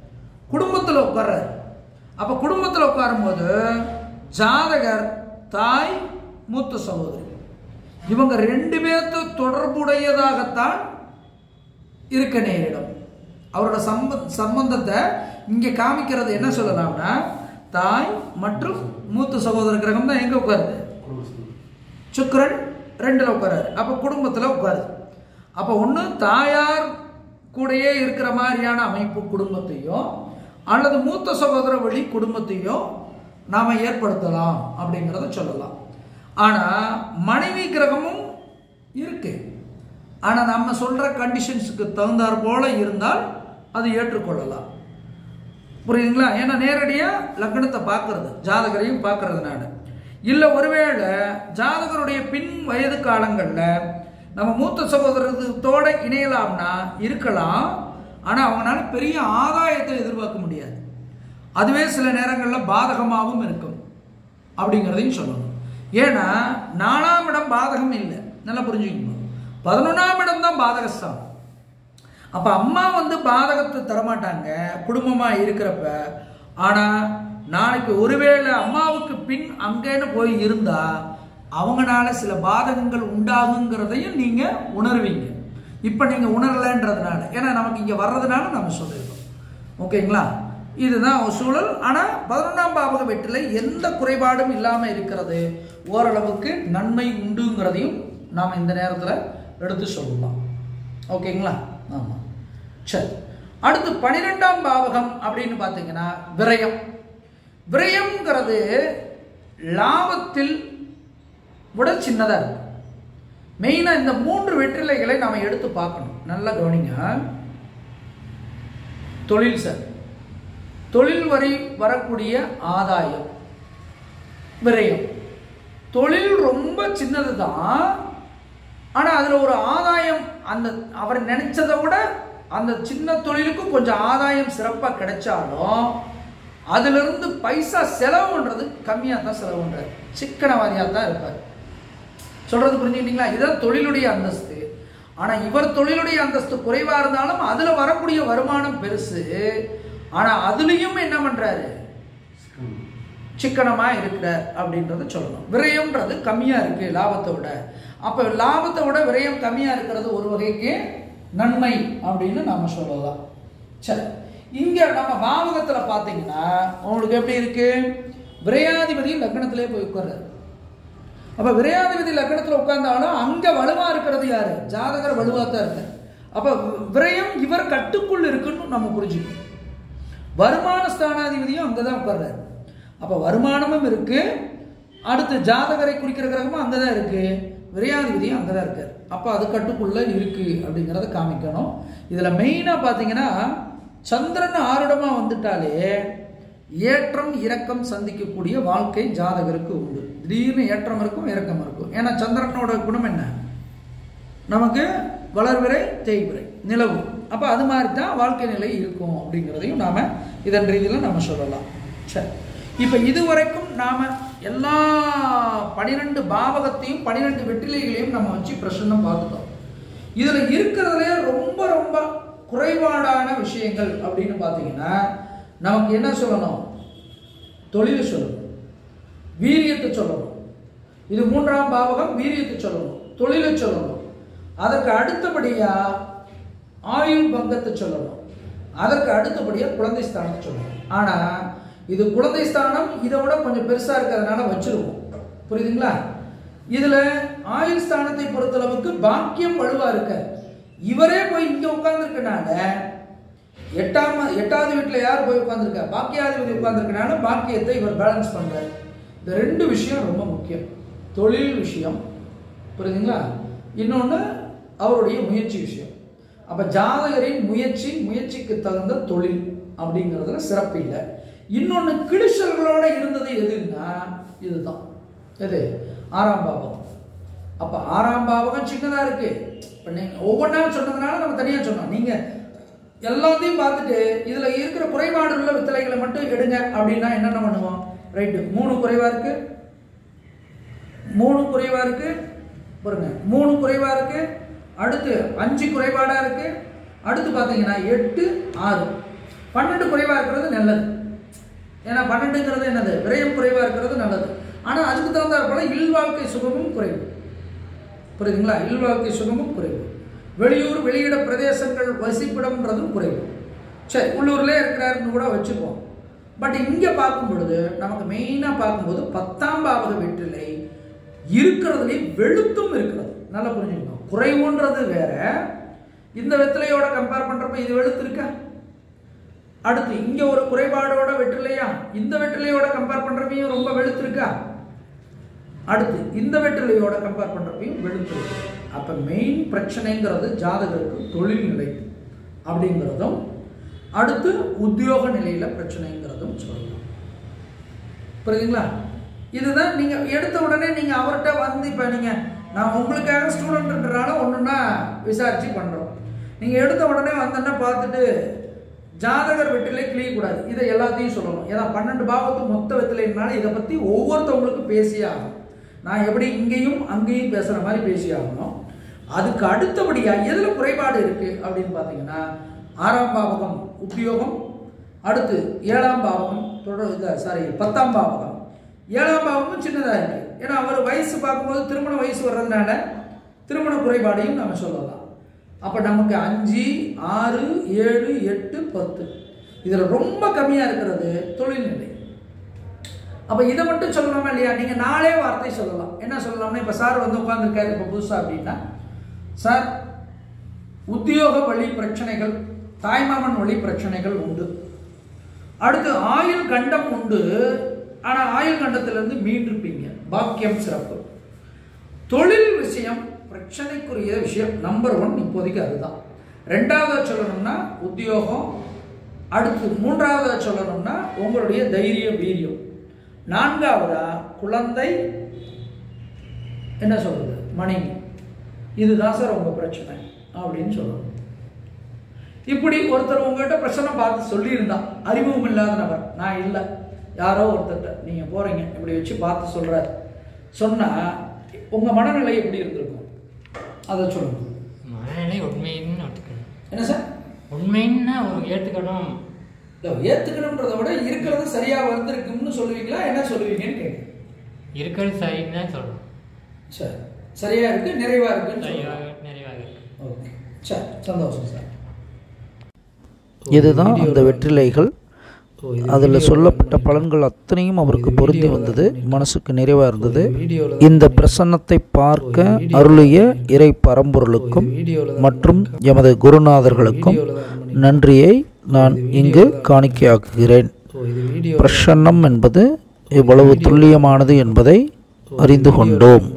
குடும்பத்தில் உட்கார்றாரு அப்போ குடும்பத்தில் உட்காரும்போது ஜாதகர் தாய் மூத்த சகோதரி இவங்க ரெண்டு பேர்த்து தொடர்புடையதாகத்தான் இருக்க நேரிடும் அவரோட சம்ப சம்பந்தத்தை இங்கே காமிக்கிறது என்ன சொல்லலாம்னா தாய் மற்றும் மூத்த சகோதர கிரகம் தான் எங்கே உட்காருது சுக்கிரன் ரெண்டில் உட்காராரு அப்போ குடும்பத்தில் உட்காருது அப்போ ஒன்று தாயார் கூடயே இருக்கிற மாதிரியான அமைப்பு குடும்பத்தையும் அல்லது மூத்த சகோதர வழி குடும்பத்தையும் நாம் ஏற்படுத்தலாம் அப்படிங்கிறத சொல்லலாம் ஆனால் மனைவி கிரகமும் இருக்கு ஆனால் நம்ம சொல்கிற கண்டிஷன்ஸுக்கு தகுந்தாற் போல இருந்தால் அது ஏற்றுக்கொள்ளலாம் புரியுதுங்களா ஏன்னா நேரடியாக லக்னத்தை பார்க்கறது ஜாதகரையும் பார்க்கறதுனால இல்லை ஒருவேளை ஜாதகருடைய பின் வயது காலங்களில் நம்ம மூத்த சகோதரத்தோட இணையலாம்னா இருக்கலாம் ஆனால் அவங்களால பெரிய ஆதாயத்தை எதிர்பார்க்க முடியாது அதுவே சில நேரங்களில் பாதகமாகவும் இருக்கும் அப்படிங்கிறதையும் சொல்லணும் ஏன்னா நாலாம் இடம் பாதகம் இல்லை நல்லா புரிஞ்சுக்கணும் பதினொன்றாம் இடம் தான் பாதகஸ்தானம் அப்போ அம்மா வந்து பாதகத்தை தரமாட்டாங்க குடும்பமாக இருக்கிறப்ப ஆனால் நாளைக்கு ஒருவேளை அம்மாவுக்கு பின் அங்கேன்னு போய் இருந்தால் அவங்களால சில பாதகங்கள் உண்டாகுங்கிறதையும் நீங்கள் உணர்வீங்க இப்போ நீங்கள் உணரலைன்றதுனால ஏன்னா நமக்கு இங்கே வர்றதுனால நம்ம சொல்லியிருக்கோம் ஓகேங்களா இதுதான் ஒரு சூழல் ஆனால் பதினொன்றாம் பாவக வெற்றில எந்த குறைபாடும் இல்லாமல் இருக்கிறது ஓரளவுக்கு நன்மை உண்டுங்கிறதையும் நாம் இந்த நேரத்தில் எடுத்து சொல்லலாம் ஓகேங்களா ஆமாம் சரி அடுத்து பனிரெண்டாம் பாவகம் அப்படின்னு பார்த்தீங்கன்னா விரயம் விரயம்ங்கிறது லாபத்தில் விட சின்னதாக இருக்கும் மெயினாக இந்த மூன்று வெற்றிலைகளை நாம் எடுத்து பார்க்கணும் நல்லா கவனிங்க தொழில் சார் தொழில் வரி வரக்கூடிய ஆதாயம் விரயம் தொழில் ரொம்ப சின்னது தான் ஆனால் அதில் ஒரு ஆதாயம் அந்த அவர் நினைச்சதை விட அந்த சின்ன தொழிலுக்கும் கொஞ்சம் ஆதாயம் சிறப்பாக கிடைச்சாலும் அதிலிருந்து பைசா செலவு பண்ணுறது கம்மியாக தான் செலவு பண்ணுறாரு சிக்கனவாதியாக தான் இருப்பார் சொல்கிறது புரிஞ்சுக்கிட்டீங்களா இதுதான் தொழிலுடைய அந்தஸ்து ஆனால் இவர் தொழிலுடைய அந்தஸ்து குறைவாக இருந்தாலும் அதில் வரக்கூடிய வருமானம் பெருசு ஆனால் அதுலேயும் என்ன பண்ணுறாரு சிக்கனமாக இருக்கிறார் அப்படின்றத சொல்லணும் விரயம்ன்றது கம்மியாக இருக்குது லாபத்தை விட அப்போ லாபத்தை விட விரயம் கம்மியாக இருக்கிறது ஒரு வகைக்கு நன்மை அப்படின்னு நம்ம சொல்லலாம் சரி இங்கே நம்ம பாவகத்தில் பார்த்தீங்கன்னா உங்களுக்கு எப்படி இருக்கு விரையாதிபதி லக்னத்திலே போய் உட்கார்றாரு அப்போ விரையாதிபதி லக்னத்தில் உட்கார்ந்தாலும் அங்கே வலுவாக இருக்கிறது யாரு ஜாதகர் வலுவாக தான் இருக்கார் அப்போ விரயம் இவர் கட்டுக்குள் இருக்குன்னு நம்ம புரிஞ்சுக்கணும் வருமான ஸ்தானாதிபதியும் அங்கே தான் உட்கார்றாரு அப்போ வருமானமும் இருக்கு அடுத்து ஜாதகரை குறிக்கிற கிரகமும் அங்கே தான் இருக்கு விரையாதிபதியும் அங்கே தான் இருக்கார் அப்போ அது கட்டுக்குள்ளே இருக்கு அப்படிங்கிறத காமிக்கணும் இதில் மெயினாக பார்த்தீங்கன்னா சந்திரன் ஆருடமாக வந்துட்டாலே ஏற்றம் இறக்கம் சந்திக்கக்கூடிய வாழ்க்கை ஜாதகருக்கு உண்டு திடீர்னு ஏற்றம் இருக்கும் இறக்கம் இருக்கும் ஏன்னா சந்திரனோட குணம் என்ன நமக்கு வளர்விரை தேய்விரை நிலவு அப்போ அது மாதிரி தான் வாழ்க்கை நிலை இருக்கும் அப்படிங்கிறதையும் நாம் இதன் ரீதியில் நம்ம சொல்லலாம் சரி இப்போ இதுவரைக்கும் நாம் எல்லா பனிரெண்டு பாவகத்தையும் பனிரெண்டு வெற்றிலைகளையும் நம்ம வச்சு பிரசன்னம் பார்த்துட்டோம் இதில் இருக்கிறதுலே ரொம்ப ரொம்ப குறைபாடான விஷயங்கள் அப்படின்னு பார்த்தீங்கன்னா நமக்கு என்ன சொல்லணும் தொழில் சொல்லணும் வீரியத்தை சொல்லணும் இது மூன்றாம் பாவகம் வீரியத்தை சொல்லணும் தொழிலை சொல்லணும் அதற்கு அடுத்தபடியாக ஆயுள் பங்கத்தை சொல்லணும் அதற்கு அடுத்தபடியாக குழந்தை ஸ்தானத்தை சொல்லணும் ஆனால் இது குழந்தை ஸ்தானம் இதை விட கொஞ்சம் பெருசாக இருக்கிறதுனால வச்சிருவோம் புரியுதுங்களா இதில் ஆயுள் ஸ்தானத்தை பொறுத்தளவுக்கு பாக்கியம் வலுவாக இருக்க இவரே போய் இங்கே உட்கார்ந்துருக்கனால எட்டாம் எட்டாவது வீட்டில் யார் போய் உட்காந்துருக்கா பாக்கியாதிபதி உட்காந்துருக்கனால பாக்கியத்தை இவர் பேலன்ஸ் பண்ணுறாரு இந்த ரெண்டு விஷயம் ரொம்ப முக்கியம் தொழில் விஷயம் புரியுதுங்களா இன்னொன்று அவருடைய முயற்சி விஷயம் அப்போ ஜாதகரின் முயற்சி முயற்சிக்கு தகுந்த தொழில் அப்படிங்கிறதுல சிறப்பு இல்லை இன்னொன்று கிழிச்சல்களோட இருந்தது எதுன்னா இதுதான் எது ஆறாம் பாவம் அப்போ ஆறாம் பாவகம் சின்னதாக இருக்கு இப்போ நீங்கள் ஒவ்வொன்றா சொன்னதுனால நம்ம தனியாக சொன்னோம் நீங்கள் எல்லாத்தையும் பார்த்துட்டு இதில் இருக்கிற குறைபாடு உள்ள வித்தலைகளை மட்டும் எடுங்க அப்படின்னா என்னென்ன பண்ணுவோம் ரைட்டு மூணு குறைவாக இருக்கு மூணு குறைவாக இருக்கு பாருங்க மூணு குறைவாக இருக்கு அடுத்து அஞ்சு குறைபாடாக இருக்கு அடுத்து பார்த்தீங்கன்னா எட்டு ஆறு பன்னெண்டு குறைவாக இருக்கிறது நல்லது ஏன்னா பன்னெண்டுங்கிறது என்னது விரயம் குறைவாக இருக்கிறது நல்லது ஆனால் அதுக்கு தகுந்தாற் போல இல்வாழ்க்கை சுகமும் குறைவு புரியுதுங்களா இல்வாழ்க்கை சுகமும் குறைவு வெளியூர் வெளியிட பிரதேசங்கள் வசிப்பிடம்ன்றதும் குறைவு சரி உள்ளூர்லேயே இருக்கிறாருன்னு கூட வச்சுப்போம் பட் இங்கே பார்க்கும் பொழுது நமக்கு மெயினாக பார்க்கும்போது பத்தாம் பாவக வெற்றிலை இருக்கிறதுலே வெளுத்தும் இருக்கிறது நல்லா புரிஞ்சுக்கணும் குறைவுன்றது வேற இந்த வெற்றிலையோட கம்பேர் பண்ணுறப்ப இது வெளுத்து இருக்கா அடுத்து இங்க ஒரு குறைபாடோட வெற்றிலையா இந்த வெற்றிலையோட கம்பேர் பண்றப்பையும் ரொம்ப வெளுத்து இருக்கா அடுத்து இந்த வெற்றிலையோட கம்பேர் பண்றப்பையும் வெளுத்து இருக்கு அப்ப மெயின் பிரச்சனைங்கிறது ஜாதகருக்கு தொழில் நிலை அப்படிங்கிறதும் அடுத்து உத்தியோக நிலையில பிரச்சனைங்கிறதும் சொல்லலாம் புரியுதுங்களா இதுதான் நீங்க எடுத்த உடனே நீங்க அவர்கிட்ட வந்து இப்ப நீங்க நான் உங்களுக்காக ஸ்டூடெண்ட்ன்றனால ஒண்ணுன்னா விசாரிச்சு பண்றோம் நீங்க எடுத்த உடனே வந்தோன்னா பார்த்துட்டு ஜாதகர் வெற்றிலை கிளியக்கூடாது இதை எல்லாத்தையும் சொல்லணும் ஏன்னா பன்னெண்டு பாவத்து மொத்த வெற்றிலைனால இதை பத்தி ஒவ்வொருத்தவங்களுக்கும் பேசியே ஆகணும் நான் எப்படி இங்கேயும் அங்கேயும் பேசுற மாதிரி பேசி ஆகணும் அதுக்கு அடுத்தபடியா எதுல குறைபாடு இருக்கு அப்படின்னு பார்த்தீங்கன்னா ஆறாம் பாவகம் உத்தியோகம் அடுத்து ஏழாம் பாவகம் தொடர் சாரி பத்தாம் பாவகம் ஏழாம் பாவமும் சின்னதாக இருக்கு ஏன்னா அவர் வயசு பார்க்கும்போது திருமண வயசு வர்றதுனால திருமண குறைபாடையும் நம்ம சொல்லலாம் அப்போ நமக்கு அஞ்சு ஆறு ஏழு எட்டு பத்து இதில் ரொம்ப கம்மியாக இருக்கிறது தொழில்நிலை அப்போ இதை மட்டும் சொல்லலாமா இல்லையா நீங்கள் நாளே வார்த்தை சொல்லலாம் என்ன சொல்லலாம்னா இப்போ சார் வந்து உட்காந்துருக்காரு இப்போ புதுசாக அப்படின்னா சார் உத்தியோக வழி பிரச்சனைகள் தாய்மாமன் வழி பிரச்சனைகள் உண்டு அடுத்து ஆயுள் கண்டம் உண்டு ஆனால் ஆயுள் கண்டத்திலிருந்து மீண்டிருப்பீங்க பாக்கியம் சிறப்பு தொழில் விஷயம் பிரச்சனைக்குரிய விஷயம் நம்பர் ஒன் இப்போதைக்கு அதுதான் ரெண்டாவதா சொல்லணும்னா உத்தியோகம் அடுத்து மூன்றாவதா சொல்லணும்னா உங்களுடைய தைரியம் வீரியம் நான்காவதா குழந்தை என்ன சொல்றது மனைவி இதுதான் சார் உங்க பிரச்சனை அப்படின்னு சொல்லணும் இப்படி ஒருத்தர் உங்ககிட்ட பிரச்சனை பார்த்து சொல்லியிருந்தான் அறிமுகம் இல்லாத நபர் நான் இல்லை யாரோ ஒருத்தர்கிட்ட நீங்கள் போகிறீங்க இப்படி வச்சு பார்த்து சொல்கிறார் சொன்னால் உங்கள் மனநிலை எப்படி இருந்திருக்கும் அதை சொல்லுங்க மனநிலை உண்மைன்னு ஒத்துக்கணும் என்ன சார் உண்மைன்னு ஒரு ஏற்றுக்கணும் இல்லை ஏற்றுக்கணுன்றதை விட இருக்கிறது சரியாக வந்திருக்கும்னு சொல்லுவீங்களா என்ன சொல்லுவீங்கன்னு கேட்குறேன் இருக்கிறது சரின்னு தான் சொல்லணும் சரி சரியாக இருக்குது நிறைவாக இருக்குன்னு சரியாக சொல்லுவாங்க நிறைவாக இருக்கு ஓகே சரி சந்தோஷம் சார் இதுதான் அந்த வெற்றிலைகள் அதில் சொல்லப்பட்ட பலன்கள் அத்தனையும் அவருக்கு பொருந்தி வந்தது மனசுக்கு நிறைவாக இருந்தது இந்த பிரசன்னத்தை பார்க்க அருளிய இறை பரம்பொருளுக்கும் மற்றும் எமது குருநாதர்களுக்கும் நன்றியை நான் இங்கு காணிக்கையாக்குகிறேன் பிரசன்னம் என்பது இவ்வளவு துல்லியமானது என்பதை அறிந்து கொண்டோம்